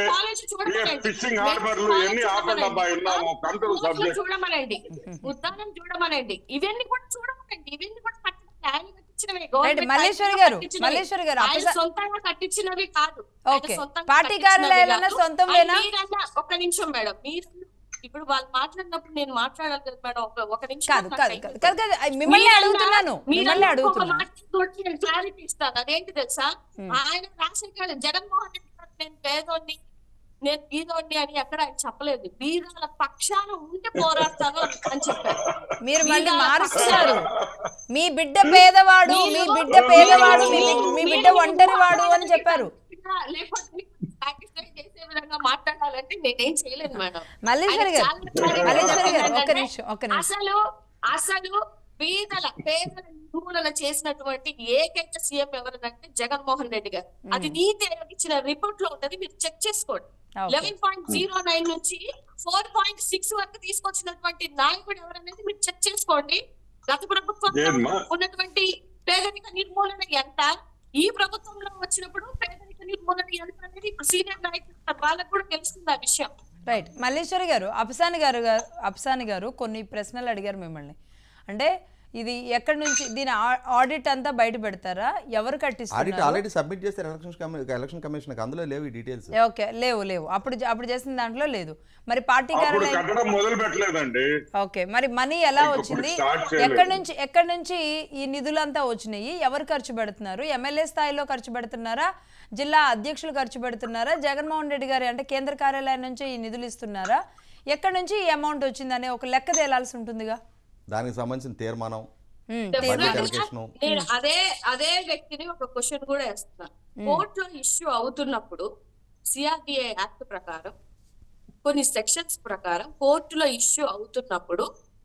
ఫిషింగ్ హార్బర్లు ఎన్ని ఆపండి అబ్బా విన్నాము కంట్రోల్ సబ్జెక్ట్ చూడమనండి ఉద్దానం చూడమనండి ఇవన్నీ కూడా చూడమనండి ఇవన్నీ కూడా కట్టిన ఆయన కట్టించినవే రైట్ గవర్నమెంట్ మల్లేశ్వరి ఆయన గారు కట్టించినవే. మల్లేశ్వరి గారు ఆయన అప్పస- సొంతంగా కట్టించినవి కాదు ఆయన ఓకే. సొంతంగా పార్టీ కట్టించినవి కార్యాలయాలన్నా కాదు. సొంతంవేనా? ఆయన మీరన్నా ఒక్క నిమిషం మేడం మీరు ఇప్పుడు వాళ్ళు మాట్లాడినప్పుడు నేను మాట్లాడాలి కదా మేడం ఒక- ఒక నిమిషం కాదు నాకు కాదు టైం కాదు ఇవ్వండి. కాదు కాదు మిమ్మల్ని మీరన్నా- అడుగుతున్నాను మిమ్మల్ని మీరన్నా ఒక అడుగుతున్నాను మాట తోటి నేను క్లారిటీ ఇస్తాను అదేంటి తెలుసా ఆయన రాజశేఖర్ జగన్మోహన్ రెడ్డి గారు నేను పేదోడిని నేను బీదోడిని అని ఎక్కడ ఆయన చెప్పలేదు బీదాల పక్షాన ఉండి పోరాడతాను అని చెప్పారు మీరు మళ్ళీ బీదాల మారుస్తున్నారు పక్షాన- మీ బిడ్డ పేదవాడు మీ మీరు- బిడ్డ పేదవాడు మీ మీరు- బి- మీ మీరు బిడ్డ ఒంటరివాడు అని చెప్పారు లేకపోతే మీకు satisfy చేసే విధంగా మాట్లాడాలంటే నేనేం చేయలేను మేడం మల్లేశ్వరి ఆయన గారు చాలా clarity మల్లేశ్వరి గారు ఒక్క ఏంటంటే నిమిషం ఒక్క నిమిషం అసలు అసలు పేదల పేదల నిర్మూలన చేసినటువంటి ఏకైక సీఎం ఎవరనంటే జగన్మోహన్ రెడ్డి గారు అది నీతి ఆయోగ్ ఇచ్చిన రిపోర్ట్ లో ఉంటది మీరు చెక్ చేసుకోండి okay. Eleven point zero nine నుంచి ఫోర్ పాయింట్ సిక్స్ వరకు తీసుకొచ్చినటువంటి నాయకుడు ఎవరనేది మీరు చెక్ చేసుకోండి గత ప్రభుత్వంలో ఏమ్మా? ఉన్నటువంటి పేదరిక నిర్మూలన ఎంత ఈ ప్రభుత్వంలో వచ్చినప్పుడు పేదరిక నిర్మూలన ఎంత అనేది ఇప్పుడు సీనియర్ నాయకులు వాళ్ళకు కూడా తెలుస్తుంది ఆ విషయం రైట్ మల్లేశ్వరి గారు అప్సాని గారు గా- అప్సాని గారు కొన్ని ప్రశ్నలు అడిగారు మిమ్మల్ని అంటే ఇది ఎక్కడి నుంచి దీని ఆ- ఆడిట్ అంతా బయట పెడతారా ఎవరు ఆడిట్ కట్టిస్తున్నారు ఆల్రెడీ సబ్మిట్ చేస్తారు ఎలక్షన్ కమి- ఎలక్షన్ కమిషన్ అందులో లేవు ఈ డీటెయిల్స్ ఓకే లేవు లేవు అప్పుడు జ- అప్పుడు చేసిన దాంట్లో లేదు మరి పార్టీ అప్పుడు కార్యాలయం కట్టడం మొదలు పెట్టలేదండి ఓకే మరి మనీ ఎలా ఇప్పుడు వచ్చింది start చేయలేదు. ఎక్కడి నుంచి ఎక్కడి నుంచి ఈ నిధులంతా వచ్చినాయి ఎవరు ఖర్చు పెడుతున్నారు ఎమ్మెల్యే స్థాయిలో ఖర్చు పెడుతున్నారా జిల్లా అధ్యక్షులు ఖర్చు పెడుతున్నారా జగన్మోహన్ రెడ్డి గారి అంటే కేంద్ర కార్యాలయం నుంచి ఈ నిధులు ఇస్తున్నారా ఎక్కడి నుంచి ఈ అమౌంట్ వచ్చిందనే ఒక లెక్క తేలాల్సి ఉంటుందిగా దానికి సంబంధించిన తీర్మానం ఉమ్, బడ్జెట్ తీర్మానం. allocation. నేను అదే అదే వ్యక్తిని ఒక క్వశ్చన్ కూడా వేస్తున్నా కోర్టులో ఇష్యూ అవుతున్నప్పుడు సిఆర్డిఏ యాక్ట్ ప్రకారం కొన్ని సెక్షన్స్ ప్రకారం కోర్టులో ఇష్యూ అవుతున్నప్పుడు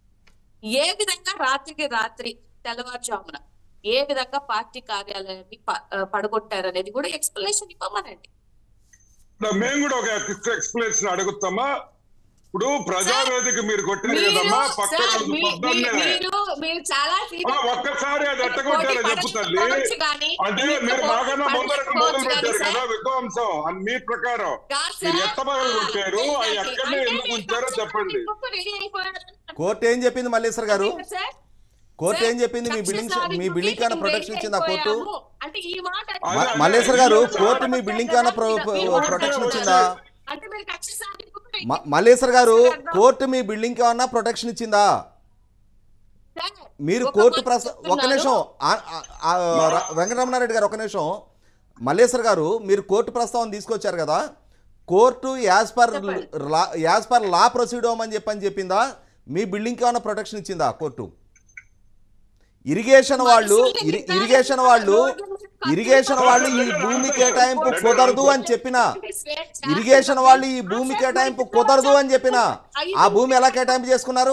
ఏ విధంగా రాత్రికి రాత్రి తెల్లవారుజామున ఏ విధంగా పార్టీ కార్యాలయాన్ని ప- ఆ, పడగొట్టారనేది కూడా ఎక్స్ప్లెనేషన్ ఇవ్వమనండి మేము కూడా ఒక ఎక్స్ప్లెనేషన్ అడుగుతామా ఇప్పుడు ప్రజావేదిక మీరు కొట్టారు మీరు కదమ్మా పక్క సార్, రోజు మీ- మీ- పొద్దున్నే మీరు మీరు చాలా ఆ, ఒక్కసారి అది ఎట్ట కొట్టారో చెప్పు తల్లి పడకపోవచ్చు కానీ అంటే మీకు మీరు బాగానే ముందరకు పడకపోవచ్చు మొదలు కానీ పెట్టారు సార్, కదా విధ్వంసం అని మీ ప్రకారం కాదు మీరు సార్. ఎట్ట మొదలు కొట్టారు ఆ, అవి exactly. ఎక్కడనే అంటే ఎందుకు నేను ఉంచారో పక్షపాతం చెప్పండి ఇంకొక రెడీ అయిపోయారు. కోర్టు ఏం చెప్పింది మల్లేశ్వర్ గారు అంతే సార్. కోర్టు సార్, ఏం చెప్పింది మీ కక్ష బిల్డింగ్ మీ సాధింపుకి బిల్డింగ్ కన్నా మేము ప్రొటెక్షన్ రెడీ ఇచ్చిందా కోర్టు అయిపోయాము. అంటే ఈ మాట అదే, మ- అదే, మల్లేశ్వర్ గారు ఇది కోర్టు సార్ మీ బిల్డింగ్ కన్నా ప్రొ- ప్రొ- ప్రొటెక్షన్ ఇచ్చిందా అంటే మీరు కక్ష సాధింపుకు రెడీ మ- మల్లేశ్వర్ గారు కోర్టు మీ బిల్డింగ్ ఏమన్నా ప్రొటెక్షన్ ఇచ్చిందా సార్, మీరు ఒక కోర్టు మాట ప్రస్తా ఒక చెప్తున్నాను. నిమిషం ఆ- ఆ- ఆ, ర- వెంకటరమణారెడ్డి గారు ఒక నిమిషం మల్లేశ్వర్ గారు మీరు కోర్టు ప్రస్తావన తీసుకొచ్చారు కదా court as per law as per law proceed అవ్వమని చెప్పని చెప్పిందా మీ బిల్డింగ్కి ఏమైనా ప్రొటెక్షన్ ఇచ్చిందా కోర్టు ఇరిగేషన్ వాళ్ళు ఇరి- ఇరిగేషన్ వాళ్ళు ఇరిగేషన్ వాళ్ళు ఈ భూమి కేటాయింపు కుదరదు అని చెప్పిన ఇరిగేషన్ వాళ్ళు ఈ భూమి కేటాయింపు కుదరదు అని చెప్పిన ఆ భూమి ఎలా కేటాయింపు చేసుకున్నారు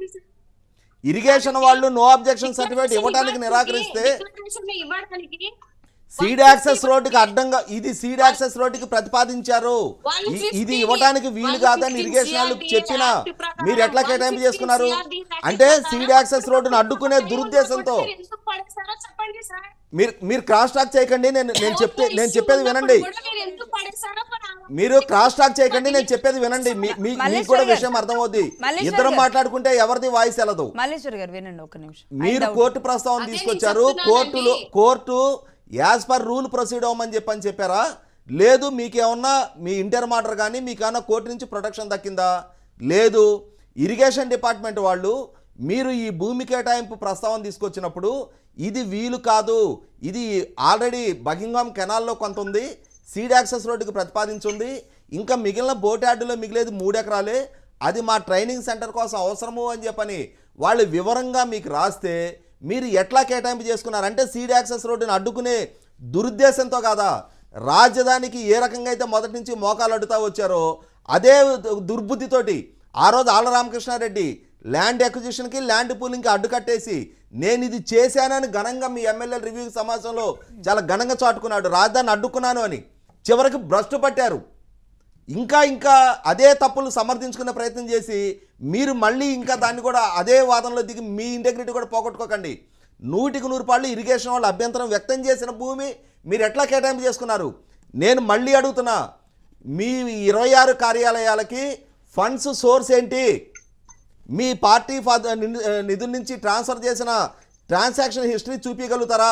ఇరిగేషన్ వాళ్ళు నో అబ్జెక్షన్ సర్టిఫికేట్ ఇవ్వడానికి నిరాకరిస్తే ఇవ్వడానికి సీడ్ యాక్సెస్ రోడ్డుకి అడ్డంగా ఇది సీడ్ యాక్సెస్ రోడ్డుకి ప్రతిపాదించారు వాళ్ళు ఇ- 15 ఇది ఇవ్వడానికి వీలు వాళ్ళు కాదని 15 ఇరిగేషన్ వాళ్ళు CRD చెప్పినా యాక్ట్ ప్రకారం మీరు ఎట్లా వాళ్ళు కేటాయింపు 15 చేసుకున్నారు CRD యాక్ట్ అంటే ప్రకారం సీడ్ యాక్సెస్ రోడ్డును అడ్డుకునే దురుద్దేశంతో ఎందుకు పడేశారో చెప్పండి సార్ మీరు మీరు క్రాస్ టాక్ చేయకండి నేను నేను చెప్తే నేను చెప్పేది వినండి కూడా మీరు ఎందుకు పడేశారో కూడా మీరు క్రాస్ టాక్ చేయకండి నేను చెప్పేది వినండి మీ- మీ- మీకు మల్లేశ్వరి కూడా గారు. విషయం అర్థమవుద్ది మల్లేశ్వరి ఇద్దరం గారు. మాట్లాడుకుంటే ఎవరిది వాయిస్ వెళ్ళదు మల్లేశ్వర్ గారు వినండి ఒక నిమిషం మీరు ఆయన కోర్టు ప్రస్తావన అదే తీసుకొచ్చారు నేను చెప్తున్నానండి. కోర్టులో court as per rule proceed అవ్వమని చెప్పని చెప్పారా లేదు మీకేమన్నా మీ ఇంటర్ మాటర్ కానీ మీకేమన్నా కోర్టు నుంచి ప్రొటెక్షన్ దక్కిందా లేదు ఇరిగేషన్ డిపార్ట్మెంట్ వాళ్ళు మీరు ఈ భూమి కేటాయింపు ప్రస్తావన తీసుకొచ్చినప్పుడు ఇది వీలు కాదు ఇది ఆల్రెడీ బకింగ్హామ్ కెనాల్లో కొంత ఉంది సీడ్ యాక్సెస్ రోడ్డుకి ప్రతిపాదించుంది ఇంకా మిగిలిన బోట్ యార్డులో మిగిలేది మూడు ఎకరాలే అది మా ట్రైనింగ్ సెంటర్ కోసం అవసరము అని చెప్పని వాళ్ళు వివరంగా మీకు రాస్తే మీరు ఎట్లా కేటాయింపు చేసుకున్నారు అంటే సీడ్ యాక్సెస్ రోడ్డుని అడ్డుకునే దురుద్దేశంతో కాదా రాజధానికి ఏ రకంగా అయితే మొదటి నుంచి మోకాలు అడ్డుతా వచ్చారో అదే దు- దుర్బుద్ధితోటి ఆ రోజు ఆళ్ళ రామకృష్ణారెడ్డి ల్యాండ్ ఎక్విజిషన్కి ల్యాండ్ పూలింగ్కి అడ్డు కట్టేసి నేను ఇది చేశానని ఘనంగా మీ ఎమ్మెల్యే రివ్యూ సమావేశంలో చాలా ఘనంగా చాటుకున్నాడు రాజధాని అడ్డుకున్నాను అని చివరికి భ్రష్టు పట్టారు ఇంకా ఇంకా అదే తప్పులు సమర్థించుకునే ప్రయత్నం చేసి మీరు మళ్ళీ ఇంకా దాన్ని కూడా అదే వాదనలో దిగి మీ ఇంటెగ్రిటీ కూడా పోగొట్టుకోకండి నూటికి నూరు పాళ్ళు ఇరిగేషన్ వాళ్ళు అభ్యంతరం వ్యక్తం చేసిన భూమి మీరు ఎట్లా కేటాయింపు చేసుకున్నారు నేను మళ్ళీ అడుగుతున్నా మీ ఇరవై ఆరు కార్యాలయాలకి ఫండ్స్ సోర్స్ ఏంటి మీ పార్టీ ఫా- నిధు- నిధుల నుంచి ట్రాన్స్ఫర్ చేసిన ట్రాన్సాక్షన్ హిస్టరీ చూపించగలుగుతారా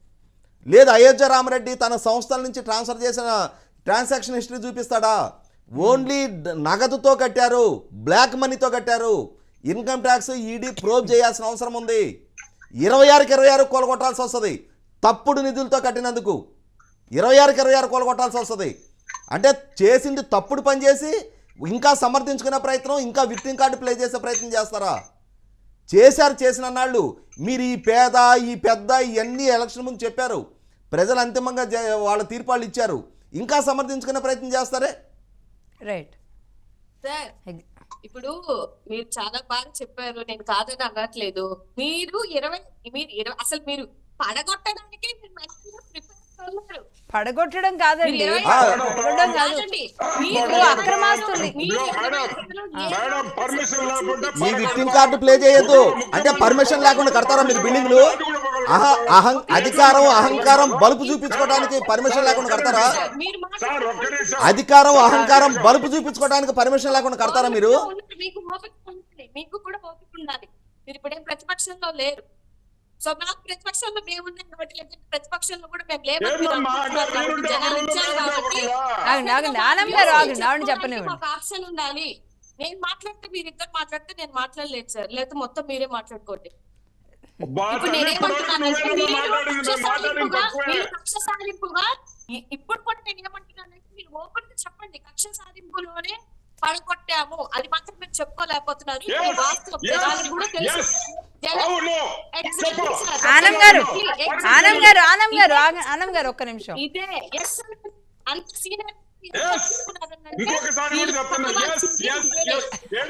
లేదు అయోధ్య రామరెడ్డి తన సంస్థల నుంచి ట్రాన్స్ఫర్ చేసిన ట్రాన్సాక్షన్ హిస్టరీ చూపిస్తాడా ఓన్లీ డ- నగదుతో కట్టారు బ్లాక్ మనీతో కట్టారు ఇన్కమ్ ట్యాక్స్ ఈడీ ప్రోబ్ చేయాల్సిన అవసరం ఉంది ఇరవై ఆరుకి ఇరవై ఆరు కూలగొట్టాల్సి వస్తుంది తప్పుడు నిధులతో కట్టినందుకు ఇరవై ఆరుకి ఇరవై ఆరు కూలగొట్టాల్సి వస్తుంది అంటే చేసింది తప్పుడు పని చేసి ఇంకా సమర్థించుకునే ప్రయత్నం ఇంకా విక్టింగ్ కార్డు ప్లే చేసే ప్రయత్నం చేస్తారా చేశారు చేసిన నాళ్ళు మీరు ఈ పేద ఈ పెద్ద ఇవన్నీ ఎలక్షన్ ముందు చెప్పారు ప్రజలు అంతిమంగా జ- వాళ్ళ తీర్పాళ్ళు ఇచ్చారు ఇంకా సమర్థించుకునే ప్రయత్నం చేస్తారే రైట్ సార్ ఇప్పుడు మీరు చాలా బాగా చెప్పారు నేను కాదని అనట్లేదు మీరు ఇరవై మీరు ఇరవై అసలు మీరు పడగొట్టడానికి మీరు మంచిగా ప్రిపేర్ ఉన్నారు పడగొట్టడం కాదండి మీరు ఇరవై- ఆ, పడగొట్టడం కాదు కాదండి. మీరు ఇప్పుడు అక్రమాస్తుల్ని మీరు మేడం, ఇరవై- మేడం పర్మిషన్ లేకుండా ఈ విక్టింగ్ కార్డు ప్లే చేయొద్దు అంటే పర్మిషన్ లేకుండా కడతారా మీరు బిల్డింగ్లు అహ అహం అధికారం అహంకారం బలుపు చూపించుకోవడానికి పర్మిషన్ లేకుండా కడతారా మీరు సార్ ఒక్క నిమిషం అధికారం అహంకారం బలుపు చూపించుకోవడానికి పర్మిషన్ లేకుండా కడతారా మీరు ఉండాలి. మీకు ఓపిక ఉండాలి మీకు కూడా ఓపిక ఉండాలి మీరు ఇప్పుడేం ప్రతిపక్షంలో లేరు సో మాకు ప్రతిపక్షంలో మేము ఉన్నాం కాబట్టి లేకపోతే ప్రతిపక్షంలో కూడా మేము లేము అని మీరు ఏందమ్మా అంటే అనుకుంటున్నారు కాబట్టి, మీరుంటే జనాలు ఒకరు ఇచ్చారు ఉంటే కాబట్టి ఒకరా? ఆగండి ఆగండి ఆనం గారు ఆగండి ఆవిడ చెప్పనివ్వండి ఒక ఆప్షన్ ఉండాలి నేను మాట్లాడితే మీరు ఇద్దరు మాట్లాడితే నేను మాట్లాడలేదు సార్ లేకపోతే మొత్తం మీరే మాట్లాడుకోండి అబ్బా, ఇప్పుడు తల్లి, ఇప్పుడు వరకు నేనేమంటున్నానంటే నువ్వేనమ్మా మీరు మాట్లాడింది, కక్ష నేను మాట్లాడింది సాధింపుగా తక్కువే. మీరు కక్ష సాధింపుగా ఇ- ఇప్పుడు కూడా నేను ఏమంటున్నానంటే మీరు ఓపెన్ గా చెప్పండి కక్ష సాధింపులోనే పడగొట్టాము అది మాత్రం మీరు చెప్పుకోలేకపోతున్నారు ఇది Yes, వాస్తవం yes, జనాలకు కూడా తెలుసు yes. జన- అవును Exactly, చెప్పు. sir. ఆనం గారు Exactly. ఆనం గారు ఆనం గారు ఆగ- ఆనం గారు ఒక్క నిమిషం ఇదే ఎస్ అంత సీనియర్ Yes. ఇంకొకసారి కూడా చెప్తున్నా ఎస్ ఎస్ ఎస్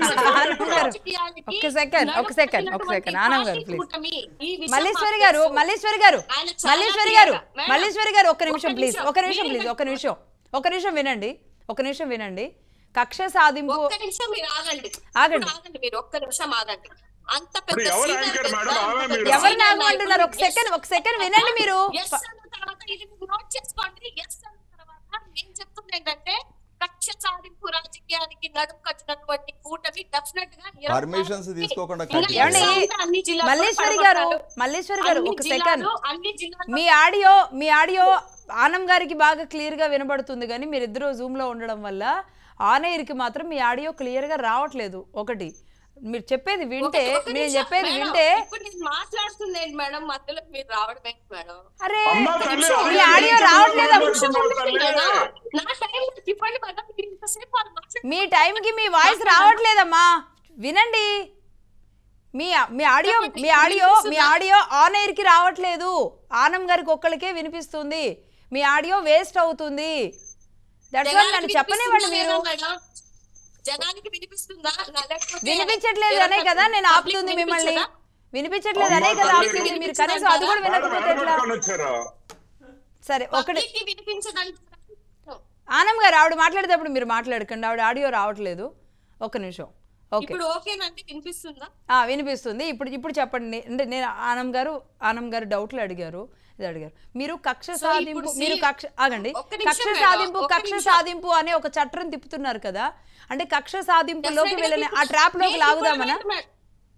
ఆనం గారు ఒక్క సెకండ్ ఒక్క సెకండ్ ఒక్క సెకండ్ ఆనం గారు ప్లీజ్ మల్లేశ్వరి గారు మల్లేశ్వరి గారు ఆయన చాలా మల్లేశ్వరి గారు clear గా- మేడం, మల్లేశ్వరి గారు ఒక్క నిమిషం ఒక్క ప్లీజ్ నిమిషం, ఒక నిమిషం మీరు ప్లీజ్ ఒక నిమిషం ఒక నిమిషం వినండి ఒక నిమిషం వినండి కక్ష సాధింపు ఒక్క నిమిషం మీరు ఆగండి ఆగండి. ఇప్పుడు ఆగండి మీరు ఒక్క నిమిషం ఆగండి అంత ఇప్పుడు పెద్ద ఎవరు senior యాంకర్ పెద్ద మేడం? ఆమె అంత మీరు. పెద్ద ఎవరు senior నాకు నాయకుడు అంటున్నారు ఒక yes సెకండ్ ఒక సెకండ్ వినండి మీరు ఎస్ అన్న తర్వాత ఇది మీరు నోట్ చేసుకోండి ఎస్ అన్న తర్వాత నేను చెప్తుంది ఏంటంటే కక్ష సాధింపు రాజకీయానికి నడుము కట్టినటువంటి కూటమి డెఫినెట్ గా ఇరవై Permissions నాలుగు తీసుకోకుండా ఇంకా కట్ ఏమండి? ఎగ్జామ్స్ అన్ని జిల్లాల్లో మల్లేశ్వరి గారు పడగొట్టారు. మల్లేశ్వరి గారు అన్ని ఒక జిల్లాలు, సెకండ్ అన్ని జిల్లాల్లో మీ ఆడియో మీ ఆడియో ఆనం గారికి బాగా క్లియర్గా వినబడుతుంది కానీ మీరిద్దరూ జూమ్లో ఉండడం వల్ల ఆన్ ఎయిర్కి మాత్రం మీ ఆడియో క్లియర్గా రావట్లేదు ఒకటి మీరు చెప్పేది వింటే ఒక- ఒక నేను నిమిషం, చెప్పేది మేడం, వింటే ఇప్పుడు నేను మాట్లాడుతుంది ఏంటి మేడం మధ్యలో మీరు రావడం ఏంటి మేడం అరే అమ్మ తల్లి మీ ఆడియో రావట్లేదా మాట్లాడుతున్నావు తల్లి. నా టైం ఇవ్వండి మేడం మీరు ఇంతసేపు వాళ్ళు మాట్లాడుతున్నారు. మీ టైంకి మీ వాయిస్ రావట్లేదమ్మా వినండి మీ మీ ఆడియో మీ ఆడియో మీ ఆడియో ఆన్ ఎయిర్కి రావట్లేదు ఆనం గారికి ఒక్కళ్ళకే వినిపిస్తుంది మీ ఆడియో వేస్ట్ అవుతుంది దట్స్ వన్ నన్ను జనానికి చెప్పనివ్వండి వినిపిస్తుందా మీరు లేదా మేడం? జనానికి వినిపిస్తుందా నా లేకపోతే వినిపించట్లేదు అనే కదా నేను public ఆపుతుంది మిమ్మల్ని వినిపించదా? వినిపించట్లేదు అనే కదా అమ్మ, ఆపుతుంది తల్లి మీరు కనీసం అది కూడా మేడం వినకపోతే ఎట్లా ఎడగొట్టుకొని వచ్చారు సరే ఒకటి Public కి వినిపించదంటే ఆనం గారు ఆవిడ మాట్లాడేటప్పుడు మీరు మాట్లాడకండి ఆవిడ ఆడియో రావట్లేదు ఒక్క నిమిషం ఓకే ఇప్పుడు ఓకేనంటే వినిపిస్తుందా ఆ, వినిపిస్తుంది ఇప్పుడు ఇప్పుడు చెప్పండి నే- అంటే నేను ఆనం గారు ఆనం గారు డౌట్లు అడిగారు ఇది అడిగారు మీరు కక్ష So, సాధింపు ఇప్పుడు మీరు see- కక్ష ఆగండి ఒక్క నిమిషం కక్ష మేడం, సాధింపు ఒక్క కక్ష నిమిషం. సాధింపు అనే ఒక చట్టం తిప్పుతున్నారు కదా అంటే కక్ష సాధింపులోకి Definitely వెళ్ళని ఆ ఇప్పుడు ట్రాప్ లోకి నేను లాగుదామనా ఇప్పుడు మేడం-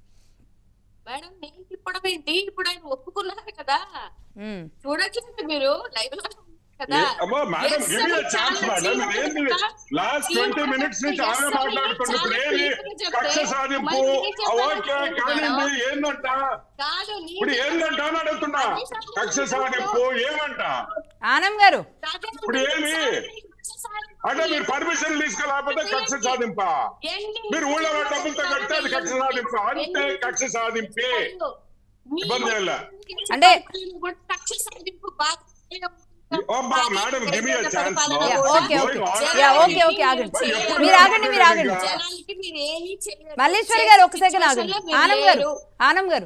మేడం నేను తిప్పడం ఏంటి ఇప్పుడు ఆయన ఒప్పుకున్నారు కదా ఉమ్. చూడట్లేదు మీరు లైవ్ లో ఉన్నారు కదా ఏ- అమ్మో madam Yes, give sir, chance చాలా మేడం serious ఇదేంటి గా లాస్ట్ serious ట్వంటీ గా మినిట్స్ నుంచి yes, ఆమె sir, మాట్లాడుతుంది ఇప్పుడు చాలా ఏమి clear గా చెప్తే కక్ష సాధింపు మళ్ళీ నేను ఆ, చెప్పాను ఓకే మేడం. కానివ్వండి ఏందంట కాదు నీ- ఇప్పుడు ఏందంట అని అడుగుతున్నా కక్ష సాధింపు ఏమంట ఆనం గారు కాదు, ఇప్పుడు ఏమి? అంటే మీరు పర్మిషన్ తీసుకోలేకపోతే కక్ష సాధింపా ఏంటి? మీరు ఊళ్ళో వాళ్ళ డబ్బులతో కడితే అది కక్ష సాధింపు అంటే కక్ష సాధింపే మీ- ఇబ్బంది ఏం లే. అంటే కక్ష సాధింపు బాగా అమ్మా, madam, give me a chance, no? Yeah, Going okay okay on. Yeah okay okay ఆగండి మరి ఎప్పుడు మీరు ఆగండి మీరు ఆగండి జనాలకి మీరు ఏమీ చేయలేరు. మల్లేశ్వరి గారు ఒక సెకండ్ ఆగండి Situation లో మీరు ఆనం గారు లేరు. ఆనం గారు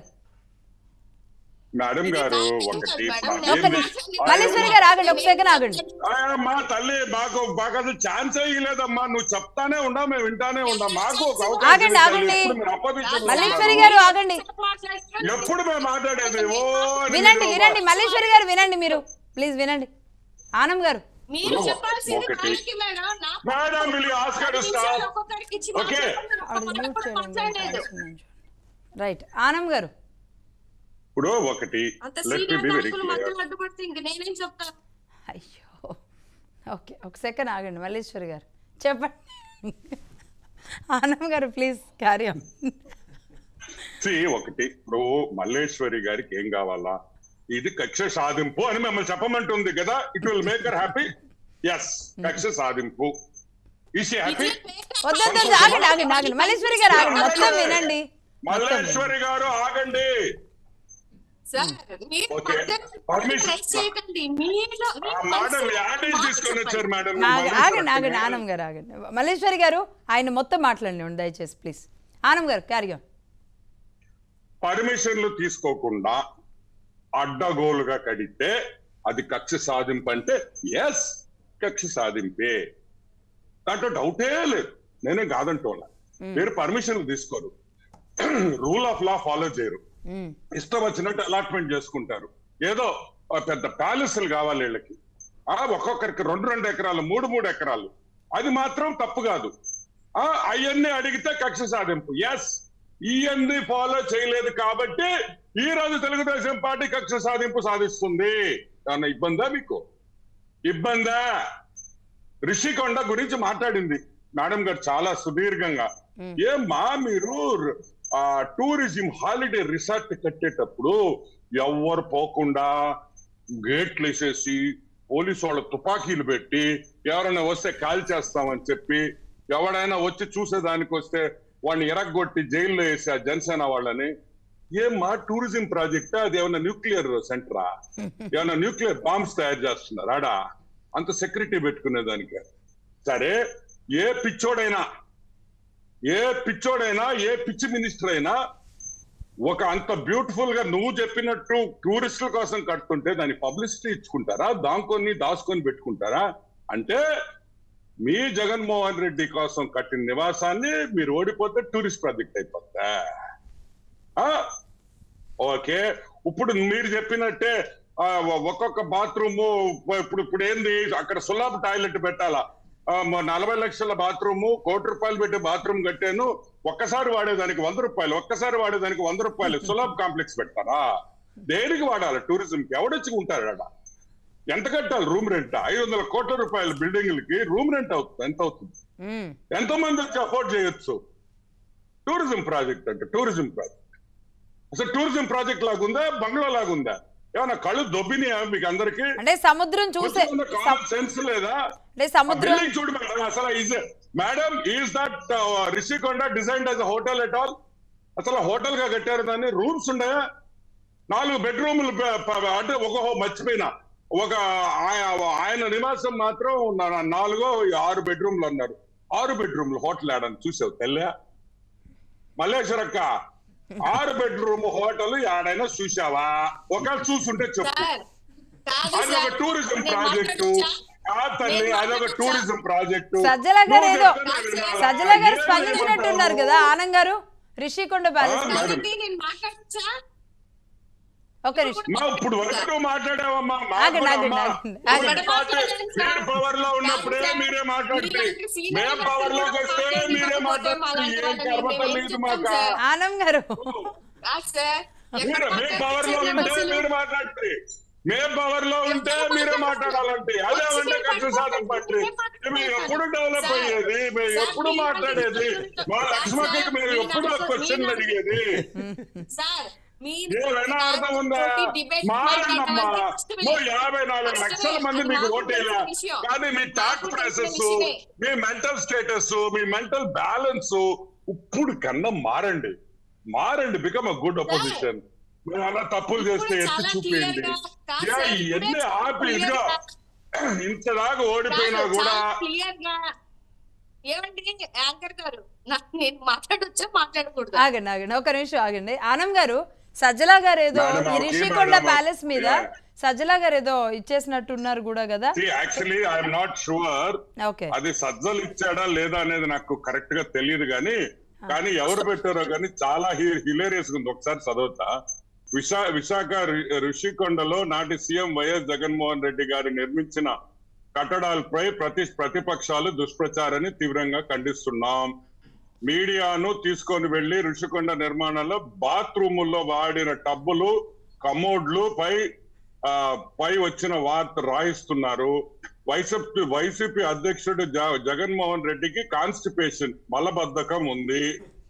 మేడం ఇది గారు కాదు ఒకటి మేడం, మాకేం ఒక్క లేదు. నిమిషం మల్లేశ్వరి గారు ఆగండి ఒక సెకండ్ ఆగండి మా తల్లి మాకు మాకు అసలు ఛాన్స్ ఇవ్వలేదమ్మా నువ్వు చెప్తానే ఉండా మేము వింటానే ఉండాం మాకు ఒక అవకాశం ఆగండి, ఇవ్వు తల్లి. ఆగండి. ఎప్పుడు మీరు అప్పగించడం మల్లేశ్వరి కాదు. గారు ఆగండి ఎప్పుడు మేము మాట్లాడేది ఓ అని వినండి మీరు వినండి మల్లేశ్వరి గారు వినండి మీరు ప్లీజ్ వినండి ఆనం గారు మీరు చెప్పాల్సింది ఒకటి. వాళ్ళకి మేడం నా madam will you ask her to పది stop? నిమిషాలు ఒక్కొక్కరికి ఇచ్చి Okay. మాట్లాడమని ఒక్క ఆవిడ మాట మ్యూట్ కూడా మాట్లాడలేదు. చేయండి రైట్ ఆనం గారు ఇప్పుడు ఇప్పుడు ఒకటి అంత లెట్ సీనియర్ బి వెరీ నాయకులు క్లియర్ మధ్యలో అడ్డుపడితే ఇంక నేనేం చెప్తాను అయ్యో ఓకే ఒక సెకండ్ ఆగండి మల్లేశ్వరి గారు చెప్పండి ఆనం గారు ప్లీజ్ క్యారీ ఆన్ ఒకటి ఇప్పుడు మల్లేశ్వరి గారికి ఏం కావాలా ఇది కక్ష సాధింపు అని మిమ్మల్ని చెప్పమంటుంది కదా it will make her happy yes కక్ష సాధింపు ఈస్ హ్యాపీ వద్దు వద్దు, వద్దు, ఆగండి ఆగండి ఆగండి మల్లేశ్వరి గారు ఆగండి మొత్తం వినండి మొత్తం వినండి. మల్లేశ్వరి గారు ఆగండి సార్ మీరు Okay. మధ్యలో Permission. ప్రెస్ చేయకండి మీలో ఆ మేడం యాడేజ్ తీసుకొని వచ్చారు మేడం ఆగ- ఆగండి ఆగండి ఆనం గారు ఆగండి మల్లేశ్వరి గారు ఆయన మొత్తం మాట్లాడండి దయచేసి ప్లీజ్ ఆనం గారు క్యారీ ఆన్ పర్మిషన్లు తీసుకోకుండా అడ్డగోలుగా కడితే అది కక్ష సాధింపు అంటే ఎస్ కక్ష సాధింపే దాంట్లో డౌటే లేదు నేనే కాదంటోలా మీరు పర్మిషన్లు తీసుకోరు రూల్ ఆఫ్ లా ఫాలో చేయరు ఉమ్, ఇష్టం వచ్చినట్టు అలాట్మెంట్ చేసుకుంటారు ఏదో ఆ పెద్ద ప్యాలెస్లు కావాలి వీళ్ళకి ఆ ఒక్కొక్కరికి రెండు రెండు ఎకరాలు మూడు మూడు ఎకరాలు అది మాత్రం తప్పు కాదు ఆ అవన్నీ అడిగితే కక్ష సాధింపు ఎస్ ఇవన్నీ ఫాలో చేయలేదు కాబట్టి ఈ రోజు తెలుగుదేశం పార్టీ కక్ష సాధింపు సాధిస్తుంది ఏమన్నా ఇబ్బందా మీకు ఇబ్బందా రిషికొండ గురించి మాట్లాడింది మేడం గారు చాలా సుదీర్ఘంగా ఏమ్మా మీరు ఆ టూరిజం హాలిడే రిసార్ట్ కట్టేటప్పుడు ఎవ్వరు పోకుండా గేట్లు వేసేసి పోలీసు వాళ్ళ తుపాకీలు పెట్టి ఎవరైనా వస్తే కాల్ చేస్తామని చెప్పి ఎవడైనా వచ్చి చూసేదానికి వస్తే వాడిని ఎరగొట్టి జైల్లో వేసి ఆ జనసేన వాళ్ళని ఏమ్మా టూరిజం ప్రాజెక్ట్ అది ఏమైనా న్యూక్లియర్ సెంటరా ఏమైనా న్యూక్లియర్ బాంబ్స్ తయారు చేస్తున్నారు ఆడా అంత సెక్యూరిటీ పెట్టుకునే దానికి సరే ఏ పిచ్చోడైనా ఏ పిచ్చోడైనా ఏ పిచ్చి మినిస్టర్ అయినా ఒక అంత బ్యూటిఫుల్ గా నువ్వు చెప్పినట్టు టూరిస్టుల కోసం కడుతుంటే దాని పబ్లిసిటీ ఇచ్చుకుంటారా దాంకొని దాచుకొని పెట్టుకుంటారా అంటే మీ జగన్మోహన్ రెడ్డి కోసం కట్టిన నివాసాన్ని మీరు ఓడిపోతే టూరిస్ట్ ప్రాజెక్ట్ అయిపోతా ఆ? ఓకే ఇప్పుడు మీరు చెప్పినట్టే ఆ, ఒక్కొక్క బాత్రూమ్ ఇప్పుడు ఇప్పుడు ఏంది అక్కడ సులభ టాయిలెట్ పెట్టాలా ఆ, మ- నలభై లక్షల బాత్రూమ్ కోటి రూపాయలు పెట్టి బాత్రూమ్ కట్టాను ఒక్కసారి వాడేదానికి వంద రూపాయలు ఒక్కసారి వాడేదానికి వంద రూపాయలు సులభ కాంప్లెక్స్ పెడతారా దేనికి వాడాలి టూరిజం కి ఎవడొచ్చి ఉంటాడు ఆడ ఎంత కట్టాలి రూమ్ రెంట్ ఐదు వందల కోట్ల రూపాయల బిల్డింగ్లకి రూమ్ రెంట్ అవుతుంది ఎంత అవుతుంది మ్మ్. ఎంతో మంది వచ్చి అఫోర్డ్ చేయొచ్చు టూరిజం ప్రాజెక్ట్ అంటే టూరిజం ప్రాజెక్ట్ అసలు టూరిజం ప్రాజెక్ట్ లాగుందా బంగ్లా లాగుందా ఏమన్నా కళ్ళు దొబ్బినాయా మీకు అందరికి అంటే సముద్రం చూసే కామన్ సెన్స్ లేదా అంటే సముద్రం బిల్డింగ్ చూడు మేడం అసలు is madam is that Rishikonda design as hotel at all అసలు హోటల్ గా కట్టారు దాన్ని రూమ్స్ ఉన్నాయా నాలుగు బెడ్రూములు అంటే ఒక హో- మర్చిపోయినా ఒక ఆయ- ఆయన నివాసం మాత్రం నా- నాలుగో ఆరు బెడ్రూమ్లు అన్నారు ఆరు బెడ్రూమ్లు హోటల్ ఆడని చూసావు తెల్లే మల్లేశ్వరక్క ఆరు బెడ్రూమ్ హోటల్ ఆడైనా చూసావా ఒకవేళ చూసుంటే చెప్పు సార్ కాదు అది ఒక సార్ టూరిజం నేను ప్రాజెక్టు మాట్లాడొచ్చా? ఆ తల్లి నేను అదొక మాట్లాడొచ్చా? టూరిజం ప్రాజెక్టు సజ్జల గారు నువ్వు ఏదో చెప్తే నేను వినాలా? సజ్జల గారు ఏం స్పందించినట్టున్నారు ఏమంటావు? కదా ఆనంద్ గారు రిషికొండ ప్యాలెస్ ఆ, మీద. మేడం. కాబట్టి నేను మాట్లాడొచ్చా ఒక నిమిషం మా ఇప్పుడు వరకు నువ్వు మాట్లాడావమ్మా మా ఆగండి, కూడా ఆగండి, అమ్మా. ఆగండి, నువ్వు ఆగండి. పార్టీ- మీరు పవర్ లో ఉన్నప్పుడే మీరే మాట్లాడితే మేము పవర్ లోకి వస్తే మీరే మాట్లాడితే ఏం కర్మత లేదు మాకు ఆనంద్ గారు కాదు సార్ ఎక్కడ మీరు మీ పవర్ లో ఉంటే మాట్లాడొచ్చు మీరు మాట్లాడితే మేము పవర్ లో ఉంటే మీరే మాట్లాడాలంటే అదేమంటే కక్ష సాధన పట్టి మేము ఎప్పుడు డెవలప్ అయ్యేది మేము ఎప్పుడు మాట్లాడేది మా లక్ష్మణకి మేము ఎప్పుడు ఆ క్వశ్చన్ అడిగేది సార్ మీరు ఏమైనా అర్థం ఉందా మారన్నమ్మా నువ్వు యాభై నాలుగు లక్షల మంది మీకు ఓటేలా కానీ మీ థాట్ ప్రాసెస్ మీ మెంటల్ స్టేటస్ మీ మెంటల్ బ్యాలెన్స్ ఇప్పుడు కన్నా మారండి మారండి బికమ్ అ గుడ్ అపోజిషన్ మీరు అలా తప్పులు చేస్తే ఎత్తి చూపించండి యా, ఇవన్నీ ఆపి ఇదిగో ఇంతదాకా ఓడిపోయినా కూడా క్లియర్ గా ఏమండి యాంకర్ గారు నాకు నేను మాట్లాడొచ్చా మాట్లాడకూడదు ఆగండి ఆగండి ఒక నిమిషం ఆగండి ఆనంద్ గారు సజ్జల గారు ఏదో మేడం, ఈ ఓకే రిషికొండ మేడం, ప్యాలెస్ మీద yeah. సజ్జల గారు ఏదో ఇచ్చేసినట్టున్నారు కూడా కదా actually I'm not sure okay అది సజ్జలు ఇచ్చాడా లేదా అనేది నాకు కరెక్ట్ గా తెలియదు కానీ కానీ ఎవరు పెట్టారో కానీ చాలా హిలేరియస్ ఉంది ఒకసారి చదువుతా విశా విశాఖ రి- ఋషికొండలో నాటి సీఎం వైఎస్ జగన్మోహన్ రెడ్డి గారు నిర్మించిన కట్టడాలపై ప్రతి ప్రతిపక్షాలు దుష్ప్రచారాన్ని తీవ్రంగా ఖండిస్తున్నాం మీడియాను తీసుకొని వెళ్లి ఋషికొండ నిర్మాణంలో బాత్రూముల్లో వాడిన టబ్బులు కమోడ్లు పై ఆ, పై వచ్చిన వార్త రాయిస్తున్నారు వైసీపీ వైసీపీ అధ్యక్షుడు జ- జగన్మోహన్ రెడ్డికి కాన్స్టిపేషన్ మలబద్ధకం ఉంది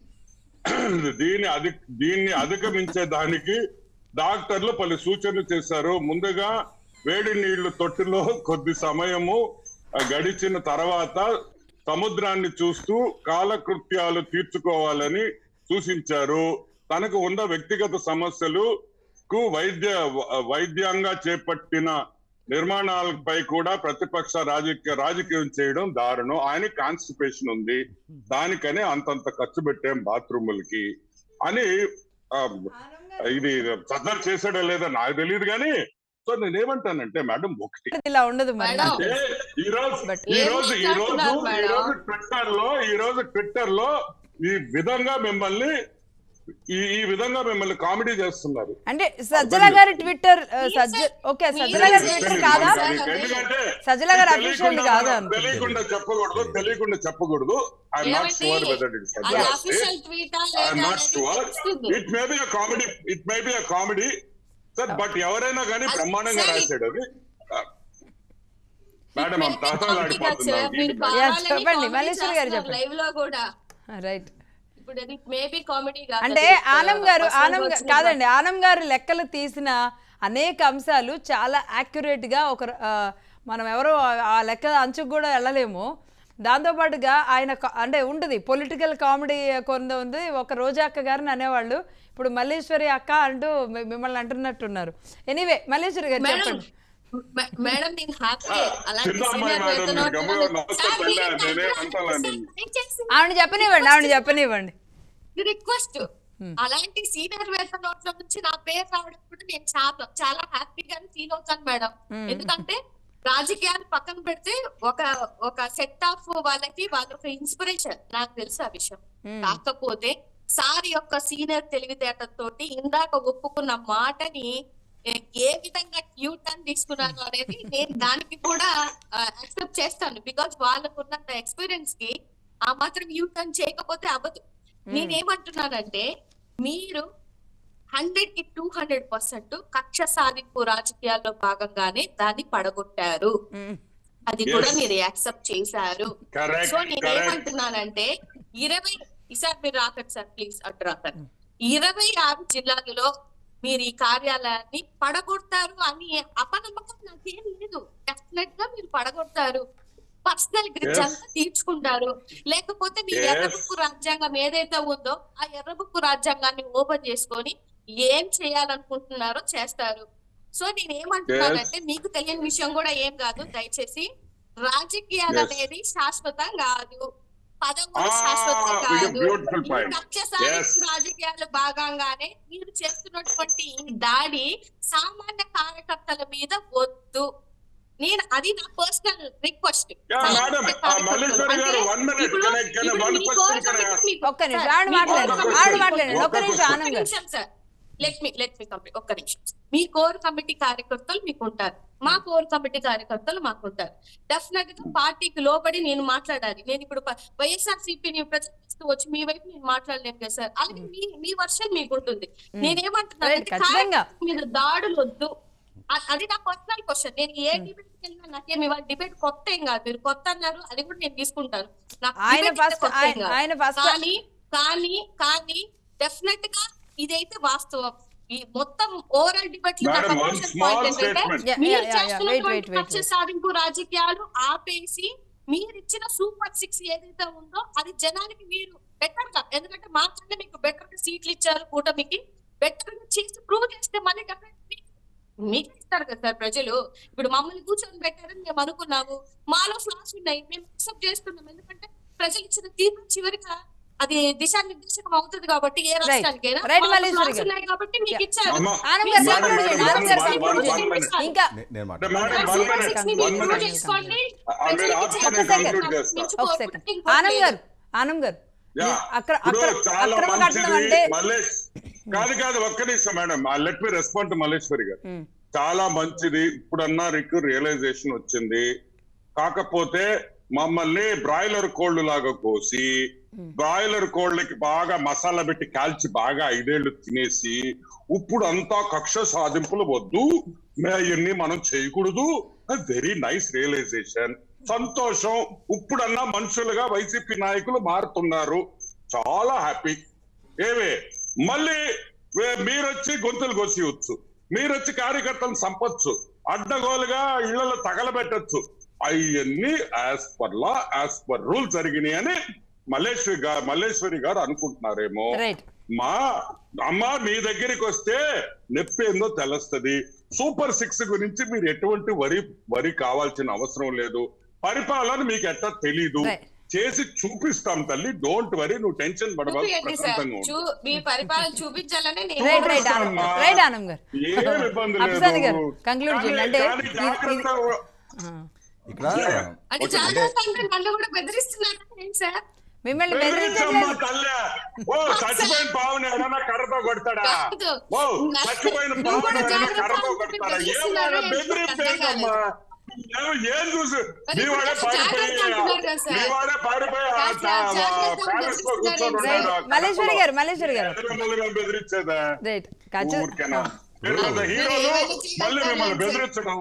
దీన్ని అధి దీన్ని అధిగమించే దానికి డాక్టర్లు పలు సూచనలు చేశారు ముందుగా వేడి నీళ్లు తొట్టిలో కొద్ది సమయము ఆ, గడిచిన తర్వాత సముద్రాన్ని చూస్తూ కాలకృత్యాలు తీర్చుకోవాలని సూచించారు తనకు ఉన్న వ్యక్తిగత సమస్యలు కు వైద్య వైద్యంగా చేపట్టిన నిర్మాణాలపై కూడా ప్రతిపక్ష రాజకీయ రాజకీయం చేయడం దారుణం ఆయన కాన్స్టిపేషన్ ఉంది దానికనే అంతంత ఖర్చు పెట్టాం బాత్రూములకి అని ఆ, ఇది సర్దార్ చేసాడో లేదో నాకు తెలియదు కానీ సో నేనేమంటానంటే మేడం ఒకటి ఇలా ఉండదు మరి మేడం. నాకు అంటే తెలుసు. ఈ రోజు But ఈ ఏం రోజు ఈ రోజు మాట్లాడుతున్నారు ఈ మేడం? రోజు ట్విట్టర్ లో ఈ రోజు ట్విట్టర్ లో ఈ విధంగా మిమ్మల్ని ఈ ఈ విధంగా మిమ్మల్ని కామెడీ చేస్తున్నారు అంటే సజ్జల గారి ట్విట్టర్ ఆ, సజ్జ ఓకే సజ్జల గారి మీరు ట్విట్టర్ తెలియదు కాదా మనకి. ఎందుకంటే సజ్జల గారు తెలియకుండా అఫీషియల్ కాదా మనం అనుకుంటా. తెలియకుండా చెప్పకూడదు తెలియకుండా చెప్పకూడదు I'm not sure whether it అది అఫీషియల్ ట్వీటా ఐఎమ్ లేదా నాట్ షూర్ అనేది it may be a comedy it may be a comedy sir but ఎవరైనా కానీ అది బ్రహ్మాండంగా సరే. రాశాడు అది మేడం అంత మీరు ఆటలాడిపోతున్నాం Yeah, చెప్పండి, మల్లేశ్వరి గారు చెప్పండి. లైవ్ లో కూడా రైట్ ఇప్పుడు అది మేబీ కామెడీ అంటే ఆనం గారు ఆనం గా- కాదండి ఆనం గారు లెక్కలు తీసిన అనేక అంశాలు చాలా accurate గా ఒక ఆ, మనం ఎవరో ఆ- ఆ లెక్క అంచుకు కూడా వెళ్ళలేము దాంతోపాటుగా ఆయన క- అంటే ఉంటుంది పొలిటికల్ కామెడీ కొంత ఉంది ఒక రోజా అక్క గారిని అనేవాళ్ళు ఇప్పుడు మల్లేశ్వరి అక్క అంటూ మి- మిమ్మల్ని అంటున్నట్టున్నారు ఎనీవే మల్లేశ్వరి గారు మేడం చెప్పండి మే- మేడం నేను హ్యాపీ అలాంటి చిన్న అమ్మాయి senior మేడం, వేతనం మీరు గమ్ముగా వచ్చినందుకు- నమస్తే సార్, తల్లి, మీరు నేనే నాకు అంటానండి. నేను చేసిన ఆవిడ చెప్పనివ్వండి ఆవిడ చెప్పనివ్వండి రిక్వెస్ట్ అలాంటి సీనియర్ వేతన నోట్ల నుంచి నా పేరు రావడం కూడా నేను చాలా చాలా హ్యాపీగా ఫీల్ అవుతాను మేడం ఎందుకంటే రాజకీయాలు పక్కన పెడితే ఒక ఒక సెట్ ఆఫ్ వాళ్ళకి వాళ్ళ ఒక ఇన్స్పిరేషన్ నాకు తెలుసు ఆ విషయం మ్మ్. కాకపోతే సార్ యొక్క సీనియర్ తెలివితేటతోటి ఇందాక ఒప్పుకున్న మాటని ఏ- ఏ విధంగా యూ టర్న్ తీసుకున్నాను అనేది నేను దానికి కూడా యాక్సెప్ట్ చేస్తాను బికాస్ వాళ్ళకు ఉన్నంత ఎక్స్పీరియన్స్ కి ఆ మాత్రం యూ టర్న్ చేయకపోతే అవ్వదు నేనేమంటున్నానంటే మీరు హండ్రెడ్ కి టూ హండ్రెడ్ పర్సెంట్ కక్ష సాధింపు రాజకీయాల్లో భాగంగానే దాన్ని పడగొట్టారు మ్మ్. అది కూడా Yes. మీరు యాక్సెప్ట్ చేశారు కరెక్ట్ సో కరెక్ట్ నేనేమంటున్నానంటే ఇరవై ఈసారి మీరు రాకండి సార్ ప్లీజ్ అటు రాకండి ఇరవై ఆరు జిల్లాలలో మీరు ఈ కార్యాలయాన్ని పడగొడతారు అని అపనమ్మకం నాకేం లేదు డెఫినెట్ గా మీరు పడగొడతారు పర్సనల్ గ్రిడ్జ్ Yes. అంతా తీర్చుకుంటారు లేకపోతే మీ Yes. ఎర్రబుక్కు రాజ్యాంగం ఏదైతే ఉందో ఆ ఎర్రబుక్కు రాజ్యాంగాన్ని ఓపెన్ చేసుకొని ఏం చేయాలనుకుంటున్నారో చేస్తారు సో నేను ఏమంటున్నానంటే మీకు తెలియని విషయం కూడా ఏం కాదు దయచేసి రాజకీయాలు Yes. అనేది శాశ్వతం కాదు పదం కూడా Ah, శాశ్వతం ఇది కాదు beautiful ఈ point. కక్ష సాధింపు Yes. రాజకీయాల భాగంగానే మీరు చేస్తున్నటువంటి ఈ దాడి సామాన్య కార్యకర్తల మీద వద్దు నేను అది నా personal request Yeah, madam, uh, Malleshwari గారు, one minute. Can I- can I one question can I ask? ఒక్క నిమిషం ఆవిడ మాట్లాడండి ఆవిడ మాట్లాడండి ఒక్క నిమిషం ఆనంద్ గారు sir let me let me complete ఒక్క నిమిషం మీ కోర్ కమిటీ కార్యకర్తలు మీకు ఉంటారు మా కోర్ కమిటీ కార్యకర్తలు మాకు ఉంటారు డెఫినెట్ గా పార్టీకి లోబడి నేను మాట్లాడాలి నేను ఇప్పుడు వైఎస్ఆర్ సిపిని ప్రజలు వచ్చి మీ వైపు నేను మాట్లాడలేను కదా సార్ అలాగే మీ మీ వర్షన్ మీకు ఉంటుంది నేనేమంటున్నాను Right, ఖచ్చితంగా. మీద దాడులు వద్దు అ- అది నా పర్సనల్ క్వశ్చన్ నేను ఏ డిబేట్ వెళ్ళినా నాకేం ఇవాళ డిబేట్ కొత్త ఏం కాదు మీరు కొత్త అన్నారు అది కూడా నేను తీసుకుంటాను నాకు ఆయన debate ఫస్ట్ కొత్త ఏం కాదు. ఆయన ఫస్ట్ కానీ కానీ కానీ డెఫినెట్ గా ఇదైతే వాస్తవం ఈ మొత్తం ఓవరాల్ డిబేట్ లో Madam, one small statement. Yeah, మీరు yeah, yeah, yeah. Wait, wait, చేస్తున్నటువంటి wait, కక్ష wait. సాధింపు రాజకీయాలు ఆపేసి మీరు ఇచ్చిన సూపర్ సిక్స్ ఏదైతే ఉందో అది జనానికి మీరు బెటర్ గా ఎందుకంటే మాకన్నా మీకు బెటర్ గా సీట్లు ఇచ్చారు కూటమికి బెటర్ గా చేసి ప్రూవ్ చేస్తే మళ్ళీ డెఫినెట్ మీకు ఇస్తారు కదా సార్ ప్రజలు ఇప్పుడు మమ్మల్ని కూర్చొని పెట్టారని మేము అనుకున్నాము మాలో ఫ్లాస్ ఉన్నాయి మేము యాక్సెప్ట్ చేస్తున్నాం ఎందుకంటే ప్రజలు ఇచ్చిన తీర్పు చివరిగా అది దిశానిర్దేశకం అవుతుంది కాబట్టి ఏ రాష్ట్రానికైనా Right, మాలో మల్లేశ్వరి flaws గారు. ఉన్నాయి కాబట్టి మీకు ఇచ్చారు అమ్మ, ఆనంద్ గారు Madam, conclude చేయండి. ఆనంద్ గారు one- conclude one- చేయండి. one minute. ఇంకా నే- నేను Madam, మాట్లాడతాను one సూపర్ minute. సిక్స్ ని One మీరు minute. చేసుకోండి ఆ, మీరు ఆపుకొని ఒక్క second. conclude చేస్తా. ఒక సెకండ్ ఆనంద్ గారు ఆనంద్ గారు యా. అక్కడ ఇప్పుడు అక్కడ చాలా అక్రమ కట్టడం మంచిది అంటే మల్లేష్ కాదు కాదు ఒక్క నిమిషం madam let me respond to Malleshwari గారు ఉమ్, చాలా మంచిది ఇప్పుడన్నా రిక్ రియలైజేషన్ వచ్చింది కాకపోతే మమ్మల్ని బ్రాయిలర్ కోళ్లు లాగా కోసి బ్రాయిలర్ కోళ్ళకి బాగా మసాలా పెట్టి కాల్చి బాగా ఐదేళ్లు తినేసి ఇప్పుడు అంతా కక్ష సాధింపులు వద్దు మే- ఇవన్నీ మనం చేయకూడదు వెరీ నైస్ రియలైజేషన్ సంతోషం ఇప్పుడన్నా మనుషులుగా వైసీపీ నాయకులు మారుతున్నారు చాలా హ్యాపీ ఏవే మళ్ళీ వే- మీరొచ్చి గొంతులు కోసియొచ్చు మీరొచ్చి కార్యకర్తలను చంపొచ్చు అడ్డగోలుగా ఇళ్లలో తగలబెట్టొచ్చు అవన్నీ as per law as per rule జరిగినాయి అని మల్లేశ్వరి గారు మల్లేశ్వరి గారు అనుకుంటున్నారేమో రైట్ మా అమ్మ మీ దగ్గరికి వస్తే నొప్పి ఏందో తెలుస్తుంది సూపర్ సిక్స్ గురించి మీరు ఎటువంటి వరి వరి కావాల్సిన అవసరం లేదు పరిపాలన మీకు ఎట్టా తెలీదు Right. చేసి చూపిస్తాం తల్లి డోంట్ వరీ నువ్వు టెన్షన్ పడవాలి చూపియండి సార్ ప్రశాంతంగా ఉండు. చూ- మీ పరిపాలన చూపించాలనే నేను రైట్ రైట్ చూపిస్తాం ఆనంద్ అమ్మా. రైట్ ఆనంద్ గారు ఏం ఇబ్బంది అప్సాని లేదు గారు కంక్లూడ్ చేయండి అంటే కానీ ఇది- జాగ్రత్త ఆ, ఇక్కడ అంటే జాగ్రత్త అంటే నన్ను కూడా బెదిరిస్తున్నారు ఏంటి సార్ మిమ్మల్ని బెదిరించమ్మా బెదిరించట్లేదు తల్లే ఓ చచ్చిపోయిన పావుని ఎవరన్నా కర్రతో కొడతాడా కాదు. ఓ నా- చచ్చిపోయిన నువ్వు పావుని కూడా ఎవరన్నా జాగ్రత్త కర్రతో అనుకుంటే కొడతాడా బెదిరిస్తున్నారే ఏమన్నా ఎందుకు బెదిరింపు అర్థం ఏంటమ్మా ఏం ఏం చూసి మరి మీ వాడే ఇప్పుడు పారిపోయి జాగ్రత్త అంటున్నారు కదా సార్. మీ వాడే పారిపోయి ఆ కాదు సార్, జాగ్రత్త ప్యాలెస్ లో కూర్చొని బెదిరిస్తున్నారే. ఉన్నాడు రైట్ మల్లేశ్వరి గారు మల్లేశ్వరి గారు ఎదురు మిమ్మల్ని మేము బెదిరించేదా రైట్ ఖచ్చితంగా ఊరికేనా మీరు పెద్ద హీరోలు మళ్ళీ మిమ్మల్ని బెదిరించడం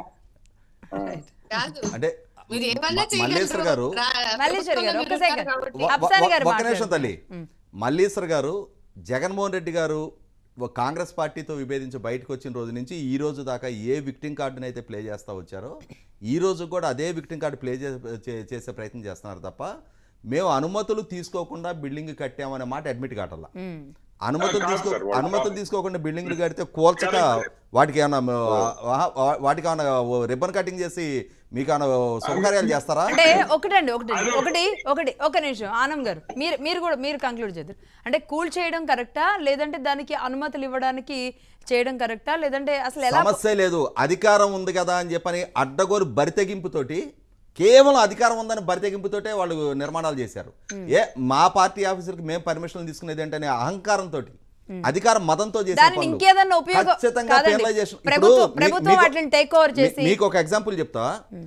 రైట్ కాదు అంటే మీరు ఏమన్నా మ- మల్లేశ్వర్ గారు మల్లేశ్వరి గారు, ఒక్క సెకండ్. వ- అప్సాని వ- గారు ఒక్క నిమిషం మాట్లాడండి. తల్లి మల్లీశ్వర్ గారు జగన్మోహన్ రెడ్డి గారు ఒక కాంగ్రెస్ పార్టీతో విభేదించి బయటకు వచ్చిన రోజు నుంచి ఈ రోజు దాకా ఏ విక్టింగ్ కార్డుని అయితే ప్లే చేస్తా వచ్చారో ఈ రోజు కూడా అదే విక్టింగ్ కార్డు ప్లే చే- చే- చేసే ప్రయత్నం చేస్తున్నారు తప్ప మేము అనుమతులు తీసుకోకుండా బిల్డింగ్ కట్టామనే మాట అడ్మిట్ కావట్లా అనుమతులు కాదు తీసుకో సార్, వాళ్ళు అనుమతులు కాదు. తీసుకోకుండా బిల్డింగ్లు కడితే కూల్చక వాటికి ఏమన్నా ఆ, ఆ, వాటికి ఏమన్నా రిబ్బన్ కటింగ్ చేసి మీకు ఏమైనా శుభకార్యాలు చేస్తారా అంటే ఒకటండి ఒకటి ఒకటి ఒకటి ఒక నిమిషం ఆనం గారు మీరు మీరు కూడా మీరు కంక్లూడ్ చేద్దరు అంటే కూల్ చేయడం కరెక్టా లేదంటే దానికి అనుమతులు ఇవ్వడానికి చేయడం కరెక్టా లేదంటే అసలు ఎలా సమస్య లేదు అధికారం ఉంది కదా అని చెప్పని అడ్డగోలు బరితెగింపుతోటి కేవలం అధికారం ఉందని బరితెగింపుతోటే వాళ్ళు నిర్మాణాలు చేశారు ఏ మా పార్టీ ఆఫీసర్కి మేము పర్మిషన్ తీసుకునేది ఏంటనే అహంకారంతో అధికారం మతంతో చేసే దానిని పనులు. ఇంకేదన్నా ఉపయోగం- ఖచ్చితంగా కాదండి. penalization. ఇప్పుడు ప్రభుత్వం- మీ- ప్రభుత్వం మీకు- వాటిని take over మీ- చేసి- మీకు ఒక ఎగ్జాంపుల్ చెప్తా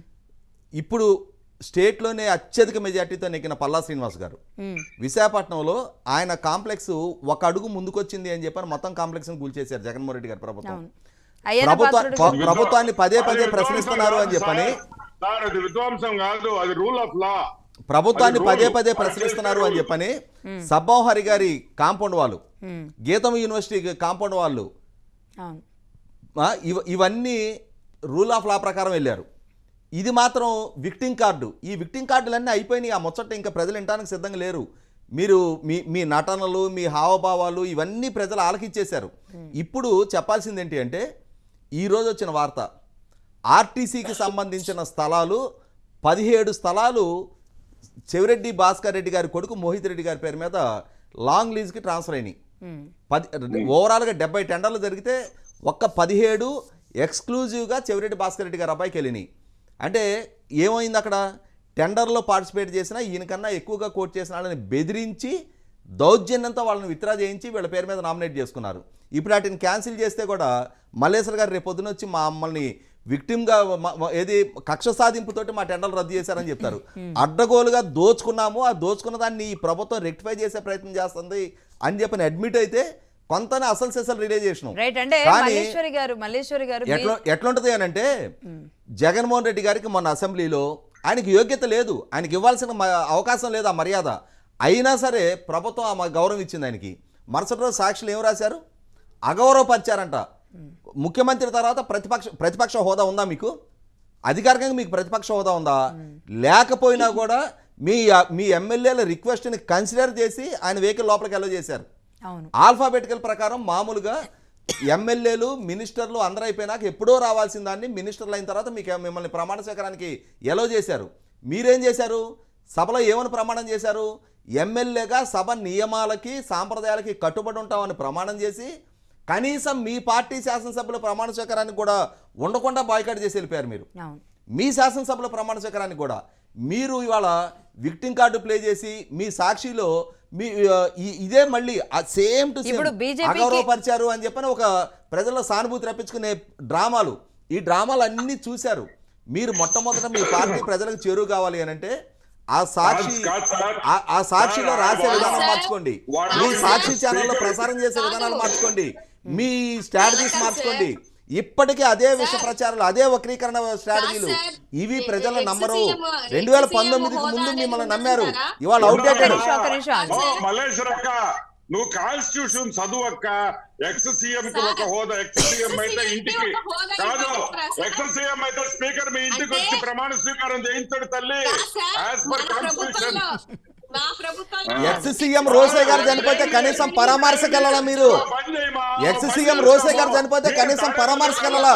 ఇప్పుడు స్టేట్లోనే అత్యధిక మెజార్టీతో నెక్కిన పల్లా శ్రీనివాస్ గారు ఉమ్, విశాఖపట్నంలో ఆయన కాంప్లెక్స్ ఒక అడుగు ముందుకొచ్చింది అని చెప్పని మొత్తం కాంప్లెక్స్ చేశారు జగన్మోహన్ రెడ్డి గారి ప్రభుత్వం అవును అయ్యన్న ప్రభుత్వ పాత్రుడు ప్ర- ప్రభుత్వాన్ని పదే పదే అది ప్రశ్నిస్తున్నారు అని విధ్వంసం చెప్పని కాదు సార్. సార్ అది విధ్వంసం కాదు అది రూల్ ఆఫ్ లా ప్రభుత్వాన్ని అది పదే రూలు. పదే అది ప్రశ్నిస్తున్నారు చేసే అని చెప్పని సబ్బం హరి గారి కాంపౌండ్ వాళ్ళు ఉమ్, గీతం యూనివర్సిటీ కాంపౌండ్ వాళ్ళు అవును ఆ, ఇవ ఇవన్నీ రూల్ ఆఫ్ లా ప్రకారం వెళ్ళారు ఇది మాత్రం విక్టింగ్ కార్డు ఈ విక్టింగ్ కార్డులన్నీ అయిపోయినాయి ఆ ముచ్చట ఇంకా ప్రజలు వినడానికి సిద్ధంగా లేరు మీరు మీ మీ నటనలు మీ హావభావాలు ఇవన్నీ ప్రజలు ఆలకించేశారు ఇప్పుడు చెప్పాల్సింది ఏంటి అంటే ఈరోజు వచ్చిన వార్త ఆర్టీసీకి సంబంధించిన స్థలాలు పదిహేడు స్థలాలు చెవిరెడ్డి భాస్కర్ రెడ్డి గారి కొడుకు మోహిత్ రెడ్డి గారి పేరు మీద లాంగ్ లీజ్కి ట్రాన్స్ఫర్ అయినాయి ఉమ్, పది ఓవరాల్గా డెబ్బై టెండర్లు జరిగితే ఒక్క పదిహేడు ఎక్స్క్లూజివ్గా చెవిరెడ్డి భాస్కర్ రెడ్డి గారి అబ్బాయికి వెళ్ళినాయి అంటే ఏమైంది అక్కడ టెండర్లో పార్టిసిపేట్ చేసిన ఈయనకన్నా ఎక్కువగా కోట్ చేసిన వాళ్ళని బెదిరించి దౌర్జన్యంతో వాళ్ళని విత్డ్రా చేయించి వీళ్ళ పేరు మీద నామినేట్ చేసుకున్నారు ఇప్పుడు వాటిని క్యాన్సిల్ చేస్తే కూడా మల్లేశ్వర్ గారు రేపు పొద్దున వచ్చి మమ్మల్ని విక్టిమ్గా మ- మ- ఏది కక్ష సాధింపుతోటి మా టెండర్లు రద్దు చేశారని చెప్తారు అడ్డగోలుగా దోచుకున్నాము ఆ దోచుకున్న దాన్ని ఈ ప్రభుత్వం రెక్టిఫై చేసే ప్రయత్నం చేస్తుంది అని చెప్పని అడ్మిట్ అయితే కొంతనే అసలు సెసలు రిలీజ్ చేసినాం రైట్ అంటే కానీ మల్లేశ్వరి గారు మల్లేశ్వరి గారు మీ- ఎట్లా ఎట్లుంటది అని అంటే జగన్మోహన్ రెడ్డి గారికి మొన్న అసెంబ్లీలో ఆయనకి యోగ్యత లేదు ఆయనకి ఇవ్వాల్సిన మ- అవకాశం లేదు ఆ మర్యాద అయినా సరే ప్రభుత్వం ఆ మ- గౌరవం ఇచ్చింది ఆయనకి మరుసటి రోజు సాక్షులు ఏం రాశారు అగౌరవపరిచారంట ముఖ్యమంత్రి తర్వాత ప్రతిపక్ష ప్రతిపక్ష హోదా ఉందా మీకు అధికారికంగా మీకు ప్రతిపక్ష హోదా ఉందా లేకపోయినా కూడా మీ మీ ఎమ్మెల్యేల రిక్వెస్ట్ని కన్సిడర్ చేసి ఆయన వెహికల్ లోపలికి వెళ్ళ చేశారు అవును ఆల్ఫాబెటికల్ ప్రకారం మామూలుగా ఎమ్మెల్యేలు మినిస్టర్లు అందరూ అయిపోయినాక ఎప్పుడో రావాల్సిన దాన్ని మినిస్టర్లు అయిన తర్వాత మీకు మిమ్మల్ని ప్రమాణ స్వీకారానికి ఎలో చేశారు మీరేం చేశారు సభలో ఏమని ప్రమాణం చేశారు ఎమ్మెల్యేగా సభ నియమాలకి సాంప్రదాయాలకి కట్టుబడి ఉంటామని ప్రమాణం చేసి కనీసం మీ పార్టీ శాసనసభ్యుల ప్రమాణ స్వీకారానికి కూడా ఉండకుండా బాయ్కాట్ చేసి వెళ్ళిపోయారు మీరు అవును మీ శాసనసభల ప్రమాణ స్వీకారానికి కూడా మీరు ఇవాళ విక్టింగ్ కార్డు ప్లే చేసి మీ సాక్షిలో మీ ఆ, ఈ- ఇదే మళ్ళీ సేమ్ టు ఇప్పుడు BJP కి- అగౌరవపరిచారు అని చెప్పని ఒక ప్రజల్లో సానుభూతి రప్పించుకునే డ్రామాలు ఈ డ్రామాలు అన్నీ చూశారు మీరు మొట్టమొదట మీ పార్టీ ప్రజలకు చేరువ కావాలి అని అంటే ఆ సాక్షి కాదు సార్. ఆ- ఆ సాక్షిలో సార్, రాసే వాడు- విధానం సార్, మార్చుకోండి వాడు మీ సాక్షి స్పీకర్ ఛానల్లో ప్రసారం చేసే విధానాలు మార్చుకోండి మీ స్ట్రాటజీస్ మార్చుకోండి ఇప్పటికే అదే విష ప్రచారాలు అదే వక్రీకరణ స్ట్రాటజీలు సార్, ఇవి ఎ- ప్రజలు ఎక్స్ నమ్మరు సీఎం రెండు వేల ఎక్స్ పంతొమ్మిదికి సీఎం ముందు హోదా మిమ్మల్ని అనేది నమ్మారు ఉందంటారా? ఇవాళ అవుట్డేటెడ్ నిమిషం, ఒక్క నిమిషం ఆగు. ఓ, మల్లేశ్వర్ అక్క నువ్వు కాన్స్టిట్యూషన్ చదువు అక్క ఎక్స్ సీఎం కి ఒక హోదా ఎక్స్ సీఎం అయితే ఎక్స్ ఇంటికి సీఎం కి ఒక హోదా కాదు ఇవ్వకపోతే సార్? ఎక్స్ సీఎం అయితే స్పీకర్ మీ ఇంటికి అంటే- వచ్చి ప్రమాణ స్వీకారం చేయించాడు తల్లి కాదు సార్, యాజ్ మన పర్ కాన్స్టిట్యూషన్ ప్రభుత్వంలో మా ప్రభుత్వంలో ఎక్స్ సీఎం రోసే గారు చనిపోతే కనీసం పరామర్శకు వెళ్ళాలా మీరు ఎక్స్ సీఎం రోసే గారు చనిపోతే కనీసం పరామర్శకు వెళ్ళాలా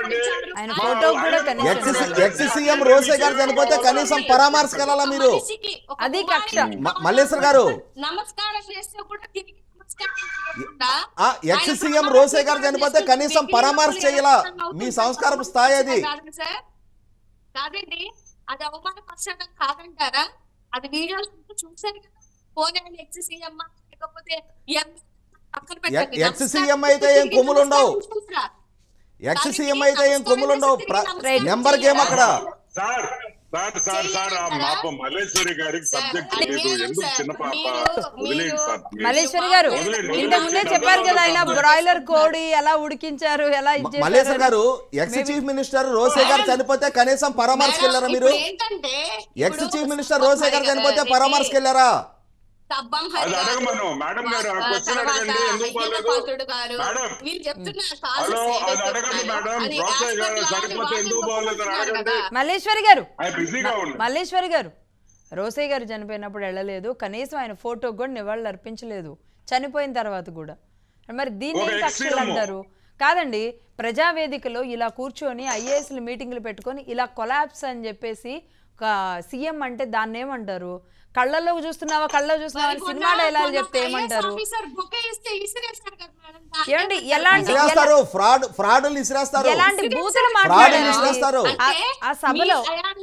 ఆయన ఫోటో కూడా కనీసం ఎక్స్ ఎక్స్ సీఎం రోసే గారు చనిపోతే కనీసం పరామర్శకు వెళ్ళాలా మీరు మనిషికి ఒక అది కక్ష. కుమారుడికి మ- మల్లేశ్వర్ గారు. నమస్కారం చేస్తే కూడా తిరిగి నమస్కారం చేయకుండా ఆ ఎక్స్ సీఎం రోసే గారు చనిపోతే కనీసం పరామర్శ చేయాలా మీ సంస్కారపు స్థాయి అది కాదు సార్ కాదండి అది అవమానపరచడం కాదంటారా అది వీడియోస్ చూసారు కదా పోనీ ఆయన ఎక్స్ సీఎం లేకపోతే ఎం పక్కన పెట్టండి. ఎక్స్ సీఎం అయితే ఏం కొమ్ములు ఉండవు ఎక్స్ సీఎం అయితే ఏం కొమ్ములు ఉండవు Right. నెంబర్ గేమ్ అక్కడ సార్ సార్ సార్ సార్ ఆ మాప మల్లేశ్వరి గారికి సార్, సబ్జెక్ట్ అది లేదు మీరు ఎందుకు సార్, చిన్న పాప మీరు- వదిలేయండి మీరు- సార్ please. మల్లేశ్వరి గారు వదిలేండి, ఇంతకు ముందే వదిలేండి. చెప్పారు కదా ఆయన వదిలేండి. బ్రాయిలర్ కోడి ఎలా ఉడికించారు ఎలా ఇది చేశారు మల్లేశ్వర్ అని. గారు ఎక్స్ చీఫ్ మినిస్టర్ రోసే గారు చనిపోతే కనీసం పరామర్శకు వెళ్ళారా మీరు ఇప్పుడు ఏంటంటే ఎక్స్ చీఫ్ మినిస్టర్ రోసే గారు చనిపోతే పరామర్శకు వెళ్ళారా సబ్బం అది అడగమను మేడం గారు ఆ క్వశ్చన్ అడగండి ఎందుకు బాగాలేదు గారు మేడం వీళ్ళు చెప్తున్నారు హలో అది అడగండి మేడం రోసయ్య గారు చనిపోతే ఎందుకు బాగోలేదు అని అడగండి మల్లేశ్వరి గారు ఆయన బిజీగా ఉంది మల్లేశ్వరి గారు రోసయ్య గారు చనిపోయినప్పుడు వెళ్ళలేదు కనీసం ఆయన ఫోటోకి కూడా నివాళులు అర్పించలేదు చనిపోయిన తర్వాత కూడా మరి దీన్ని ఒక ఏం కక్షలు ex-CM. అంటారు కాదండి ప్రజావేదికలో ఇలా కూర్చొని ఐఏఎస్లు మీటింగ్లు పెట్టుకొని ఇలా కొలాప్స్ అని చెప్పేసి ఒక సీఎం అంటే దాన్ని ఏమంటారు కళ్ళల్లో చూస్తున్నావా కళ్ళలో చూస్తున్నావా అని సినిమా డైలాగ్ చెప్తే ఏమంటారు ఏమండి ఎలాంటి ఇసిరేస్తారు ఫ్రాడ్ ఫ్రాడ్ ఇసిరేస్తారు ఎలాంటి బూతులు ఫ్రాడ్ మాట్లాడారు ఇసిరేస్తారు ఆ- ఆ సభలో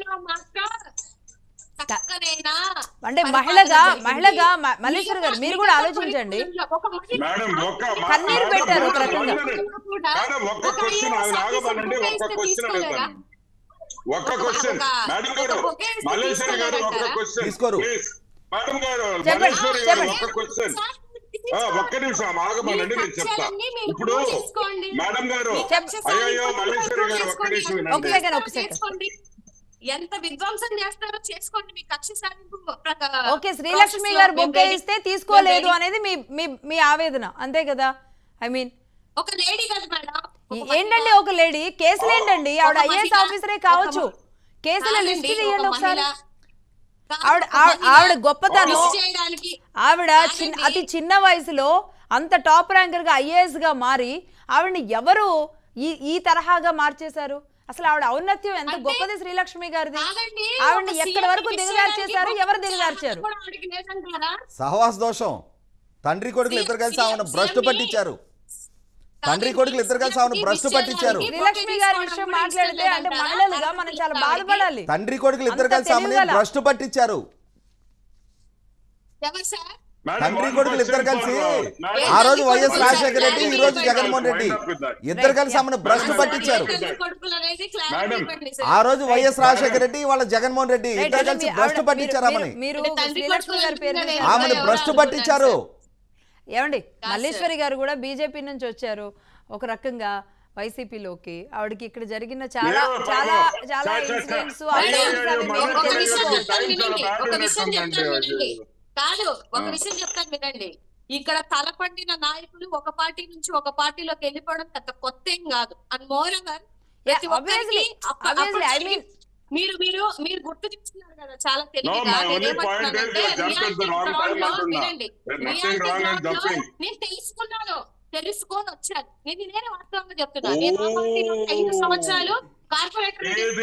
చక్కనైనా అంటే మహిళగా మహిళగా మ- మల్లేశ్వరి గారు మీరు కూడా ఆలోచించండి మేడం ఒక్క మా- కన్నీరు మేడం, పెట్టారు ఒక ఒక్క రకంగా. మేడం ఒక్క క్వశ్చన్ ఆమె ఆగమనండి ఒక్క క్వశ్చన్ అడుగుతాను ఒక్క క్వశ్చన్ మేడం గారు మల్లేశ్వరి గారు ఒక్క క్వశ్చన్ తీసుకోరు. ప్లీజ్ మేడం గారు చెప్పండి, మల్లేశ్వరి గారు చెప్పండి. ఒక్క క్వశ్చన్ ఆ, ఒక్క నిమిషం ఆమె ఆగమనండి నేను చెప్తా ఇప్పుడు మేడం గారు అయ్యో మల్లేశ్వరి గారు ఒక్క నిమిషం ఒక వినండి సెకండ్ ఒక సెకండ్ చేసుకోండి ఎంత విధ్వంసం చేస్తారో చేసుకోండి మీ కక్ష సాధింపు ప్రక- ఓకే శ్రీలక్ష్మి process గారు లో మేము బొకే ready- ఇస్తే తీసుకోలేదు మేము అనేది మీ మీ మీ ఆవేదన అంతే కదా ఐ మీన్ ఒక లేడీ కదా మేడం ఒక ఏంటండి ఒక లేడీ కేసులు ఏంటండి ఆవిడ ఒక ఐఏఎస్ మహిళ, ఆఫీసరే ఒక కావచ్చు మ- కేసుల కాదండి, లిస్ట్ ఒక తీయండి ఒకసారి మహిళ, కాదు, ఆవిడ ఒక ఆవిడ- మహిళ ఆవిడ గొప్పతనం మిస్ చేయడానికి ఆవిడ చిన్న కాదండి. అతి చిన్న వయసులో అంత టాప్ ర్యాంకర్ గా ఐఏఎస్ గా మారి ఆవిడని ఎవరు ఈ ఈ తరహాగా మార్చేశారు అసలు ఆవిడ ఔన్నత్యం ఎంత అంటే- గొప్పది శ్రీలక్ష్మి గారిది కాదండి, ఆవిడని ఒక ఎక్కడి సీఎం వరకు మిస్ దిగజార్చేశారు చేయడానికి ఎవరు గొప్ప దిగజార్చారు కూడా ఆవిడకి లేదంటారా? సహవాస దోషం తండ్రి కొడుకులు ఇద్దరు కలిసి ఆమెను భ్రష్టు పట్టించారు తండ్రి కొడుకులు ఇద్దరు కలిసి ఆమెను భ్రష్టు పట్టించారు శ్రీలక్ష్మి గారి విషయం మాట్లాడితే అంటే మహిళలుగా మనం చాలా బాధపడాలి తండ్రి కొడుకులు ఇద్దరు అంత కలిసి ఆమెను తెలివిగల. భ్రష్టు పట్టించారు ఎవరు సార్ మేడం, తండ్రి one కొడుకులు ఇద్దరు question కలిసి for, uh, ఆ రోజు తండ్రి వైఎస్ కొడుకులు రాజశేఖర రెడ్డి ఈ రోజు clarity Jaganmohan Reddy Wind up with that. ఇద్దరు కలిసి ఆమెను భ్రష్టు Madam, పట్టించారు తల్లి కొడుకులు అనేది clarity మేడం, ఇవ్వండి ఆ సార్. రోజు వైఎస్ రాజశేఖర రెడ్డి వాళ్ళ జగన్మోహన్ రెడ్డి రైట్, ఇద్దరు అంటే కలిసి మీ- భ్రష్టు ఆవిడ- పట్టించారు మీరు- ఆమెని మీరు అంటే తండ్రి శ్రీలక్ష్మి గారి పేరు కొడుకులు చెప్పారు. ఆమెను ఎవరో భ్రష్టు అనుకున్నారు పట్టించారు ఏమండి కాదు మల్లేశ్వరి గారు కూడా బీజేపీ నుంచి వచ్చారు ఒక రకంగా వైసీపీలోకి ఆవిడకి ఇక్కడ జరిగిన చాలా ఏమో చాలా పాపం. చాలా చా, చా, చా. ఇన్సిడెంట్స్ అయ్యో, అయ్యో, అవి మళ్ళీ మేము ఒక తెలియదు. విషయం తెలుసుకోవాలి. చెప్తాను టైం చాలా వినండి బాగా ఒక విషయం ఉన్నట్టుందండి. చెప్తాను వినండి కాదు ఒక ఆ. విషయం చెప్తాను వినండి ఇక్కడ తలపండిన నాయకులు ఒక పార్టీ నుంచి ఒక పార్టీలోకి వెళ్ళిపోవడం పెద్ద కొత్త ఏం కాదు అండ్ మోర్ ఓవర్ ప్రతి Yeah, ఒక్కరికి obviously, అప్ప- obviously, I అప్పటికి mean- మీరు మీరు మీరు గుర్తు చేస్తున్నారు కదా చాలా No, తెలివిగా my only point is నేనేమంటున్నానంటే you have jumped at the reality wrong ground time లో అంటున్నా. వినండి There's nothing reality wrong in ground లో jumping. నేను తెలుసుకున్నాను తెలుసుకొని వచ్చాను నేను నేనే వాస్తవంగా చెప్తున్నా నేను ఆ పార్టీలో ఐదు సంవత్సరాలు కార్పొరేటర్ ఏది?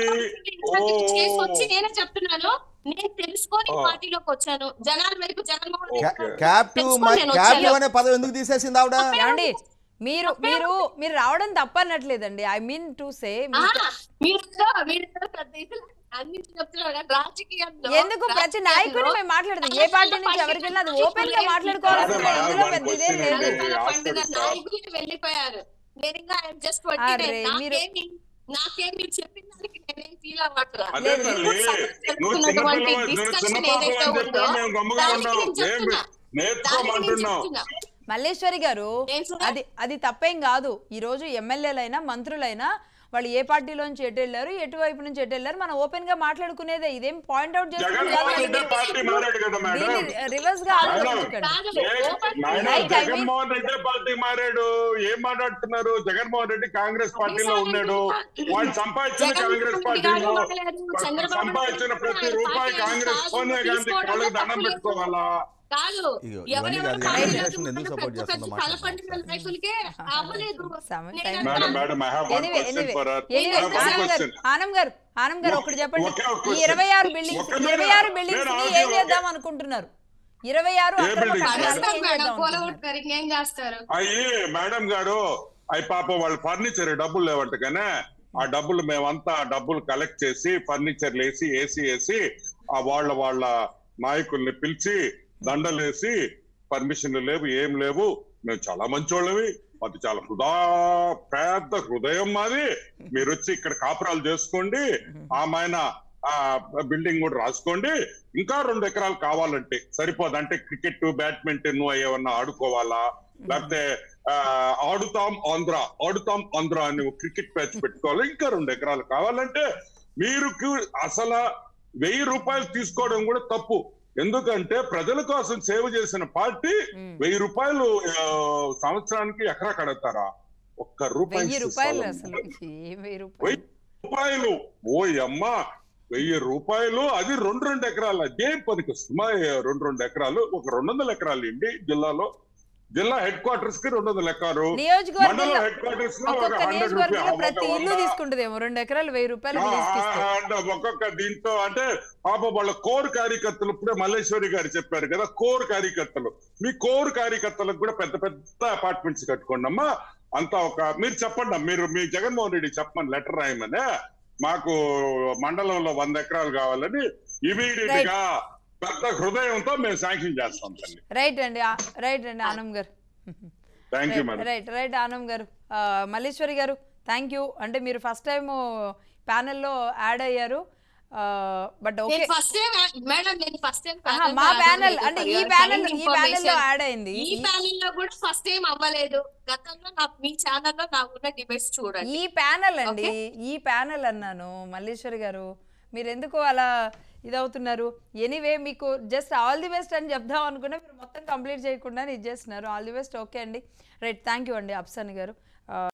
చేసి వచ్చి ఓ. నేనే చెప్తున్నాను నేను తెలుసుకొని ఈ ఓ. పార్టీలోకి వచ్చాను జనాల వైపు జగన్మోహన్ రెడ్డి క్యా- గారు క్యాప్టివ్ తెలుసుకొని మ- నేను క్యాప్టివ్ వచ్చాను. అనే పదం ఎందుకు తీసేసింది ఆవిడ ఏమండి మీరు మీరు మీరు రావడం తప్పనట్లేదండి ఐ మీన్ టు సే ఆ, మీరు మీరు పెద్ద ఇది అన్ని చెప్తున్నారు కానీ రాజకీయంలో ఎందుకు ప్రతి రాజకీయంలో నాయకుడిని మేము మాట్లాడదాం ఏ పార్టీ నుంచి ఎవరికి వెళ్ళినా అది ఓపెన్ గా మాట్లాడుకోవాల్సిందే కాదమ్మా, ఇందులో one పెద్ద ఇదేం question లేదు అండి. తెలంగాణ పండుగ ఆస్కార్ నాయకులు వెళ్ళిపోయారు నేను ఇంకా ఐఎమ్ జస్ట్ అరే, మీరు- నాకేమి నాకేం మీరు చెప్పిన దానికి నేనేం ఫీల్ అవ్వట్లా అదే లేదు. తల్లి ఇప్పుడు నువ్వు జరుగుతున్నటువంటి చిన్నపిల్లవ నువ్వు discussion చిన్న పాప ఏదైతే అని చెప్పా ఉందో, మేము గమ్ముగా దానికి ఉన్నాం నేను ఏం చెప్తున్నా. దానికి నేను నేర్చుకోమంటున్నావు చెప్తున్నా. మల్లేశ్వరి గారు నేను సార్- అది అది తప్పేం కాదు ఈ రోజు ఎమ్మెల్యేలైనా మంత్రులైనా వాళ్ళు ఏ పార్టీలోంచి ఎటు వెళ్ళారు ఎటువైపు నుంచి ఎటు వెళ్ళారు మనం ఓపెన్ గా మాట్లాడుకునేదే ఇదేం point out Jaganmohan Reddy party మారాడు కదా మేడం రివర్స్ గా ఆలోచించకండి కాదు, ఏ- ఓపెన్ నాయన Right, I mean- Jaganmohan Reddy party మారాడు ఏం మాట్లాడుతున్నారు జగన్మోహన్ రెడ్డి కాంగ్రెస్ పార్టీలో ఉన్నాడు వాడు సంపాదించిన కాంగ్రెస్ పార్టీలో సంపాదించిన ప్రతి రూపాయి కాంగ్రెస్ సోనియా గాంధీ కాళ్ళకు దండం పెట్టుకోవాలా కాదు ఇగో, ఎవరెవరు ఇవన్నీ కాదు, కాంగ్రెస్ ఎలక్షన్ ఎందుకు పెద్ద support పెద్ద చేస్తుందో తలపండిన నాయకులకే అవ్వలేదు Some నేను time- మేడం అంటున్నా. Madam I have one anyway question anyway for anyway one Anam గారు క్వశ్చన్ ఆనం గారు ఆనం గారు ఒకటి చెప్పండి ఒకే ఒక ఈ question. ఇరవై ఆరు బిల్డింగ్స్ ఒక్క మీద ఇరవై ఆరు బిల్డింగ్స్ నేను ని ఏం ఆగి చేద్దాం ఒకే- అనుకుంటున్నారు ఇరవై ఆరు ఏ అక్రమ buildings? కట్టడాలను పడేస్తారు ఏం మేడం చేద్దాం అనుకుంటున్నారు? కూలగొట్టుతారు ఇంకేం చేస్తారు అయ్యి మేడం గారు అవి పాప వాళ్ళ ఫర్నిచర్ డబ్బులు లేవంట కానీ ఆ డబ్బులు మేమంతా డబ్బులు కలెక్ట్ చేసి ఫర్నిచర్ వేసి ఏసీ వేసి ఆ వాళ్ళ వాళ్ళ నాయకుల్ని పిలిచి దండలు వేసి పర్మిషన్లు లేవు ఏం లేవు మేము చాలా మంచోళ్ళవి అది చాలా హృదా పెద్ద హృదయం మాది మీరు వచ్చి ఇక్కడ కాపురాలు చేసుకోండి ఆమెన ఆ బిల్డింగ్ కూడా రాసుకోండి ఇంకా రెండు ఎకరాలు కావాలంటే సరిపోదు అంటే క్రికెట్ బ్యాడ్మింటన్ ఏమన్నా ఆడుకోవాలా లేకపోతే ఆ, ఆడుతాం ఆంధ్ర ఆడుతాం ఆంధ్ర అని ఒక క్రికెట్ మ్యాచ్ పెట్టుకోవాలి ఇంకా రెండు ఎకరాలు కావాలంటే మీరు కు- అసలు వెయ్యి రూపాయలు తీసుకోవడం కూడా తప్పు ఎందుకంటే ప్రజల కోసం సేవ చేసిన పార్టీ మ్మ్. వెయ్యి రూపాయలు ఆ, సంవత్సరానికి ఎకరా కడతారా ఒక్క రూపాయి వెయ్యి రూపాయలు చాలు. అసలు ఏ వెయ్యి రూపాయలు వెయ్యి రూపాయలు ఓ అమ్మ వెయ్యి రూపాయలు అది రెండు రెండు ఎకరాలు అదే పనికి వస్తుంది మా రెండు రెండు ఎకరాలు ఒక రెండు వందల ఎకరాలు ఇండి జిల్లాలో జిల్లా హెడ్ క్వార్టర్స్ కి రెండు వందల ఎకరాలు నియోజకవర్గంలో మండలం హెడ్ క్వార్టర్స్ లో ఒక ఒక్కొక్క హండ్రెడ్ నియోజకవర్గంలో ప్రతి ఇల్లు రూపీస్ తీసుకుంటుందేమో రెండు ఎకరాలు వెయ్యి రూపాయలు లీజుకి ఇస్తే. అండ్ ఒక్కొక్క దీంతో అంటే పాప వాళ్ళ కోర్ కార్యకర్తలు ఇప్పుడే మల్లేశ్వరి గారు చెప్పారు కదా కోర్ కార్యకర్తలు మీ కోర్ కార్యకర్తలకు కూడా పెద్ద పెద్ద అపార్ట్మెంట్స్ కట్టుకోండి అమ్మా అంతా ఒక మీరు చెప్పండి అమ్మా, మీరు మీ జగన్మోహన్ రెడ్డి చెప్పమని లెటర్ రాయమని మాకు మండలంలో వంద ఎకరాలు కావాలని ఇమీడియట్ గా పెద్ద హృదయంతో మేము శాంక్షన్ చేస్తాం తల్లి రైట్ అండి ఆ- రైట్ అండి ఆనం గారు thank you madam right right Anam గారు ఆ, మల్లేశ్వరి గారు థ్యాంక్ యూ అంటే మీరు ఫస్ట్ టైం ప్యానెల్లో యాడ్ అయ్యారు బట్ ఓకే నేను ఫస్ట్ టైం మేడం నేను ఫస్ట్ టైం మా ప్యానెల్ అంటే ఈ ప్యానెల్ ఈ ప్యానెల్ లో యాడ్ అయింది ఈ ప్యానెల్ లో కూడా ఫస్ట్ టైం అవ్వలేదు గతంలో నా మీ ఛానల్లో నా ఉన్న డిబేట్స్ చూడండి ఈ ప్యానెల్ అండి ఈ ప్యానెల్ అన్నాను మల్లేశ్వరి గారు మీరు ఎందుకు అలా ఇదవుతున్నారు ఎనీవే మీకు జస్ట్ ఆల్ ది బెస్ట్ అని చెప్దాం అనుకున్నా మీరు మొత్తం కంప్లీట్ చేయకుండా ఇది చేస్తున్నారు ఆల్ ది బెస్ట్ ఓకే అండి రైట్ థ్యాంక్ యూ అండి అప్సన్ గారు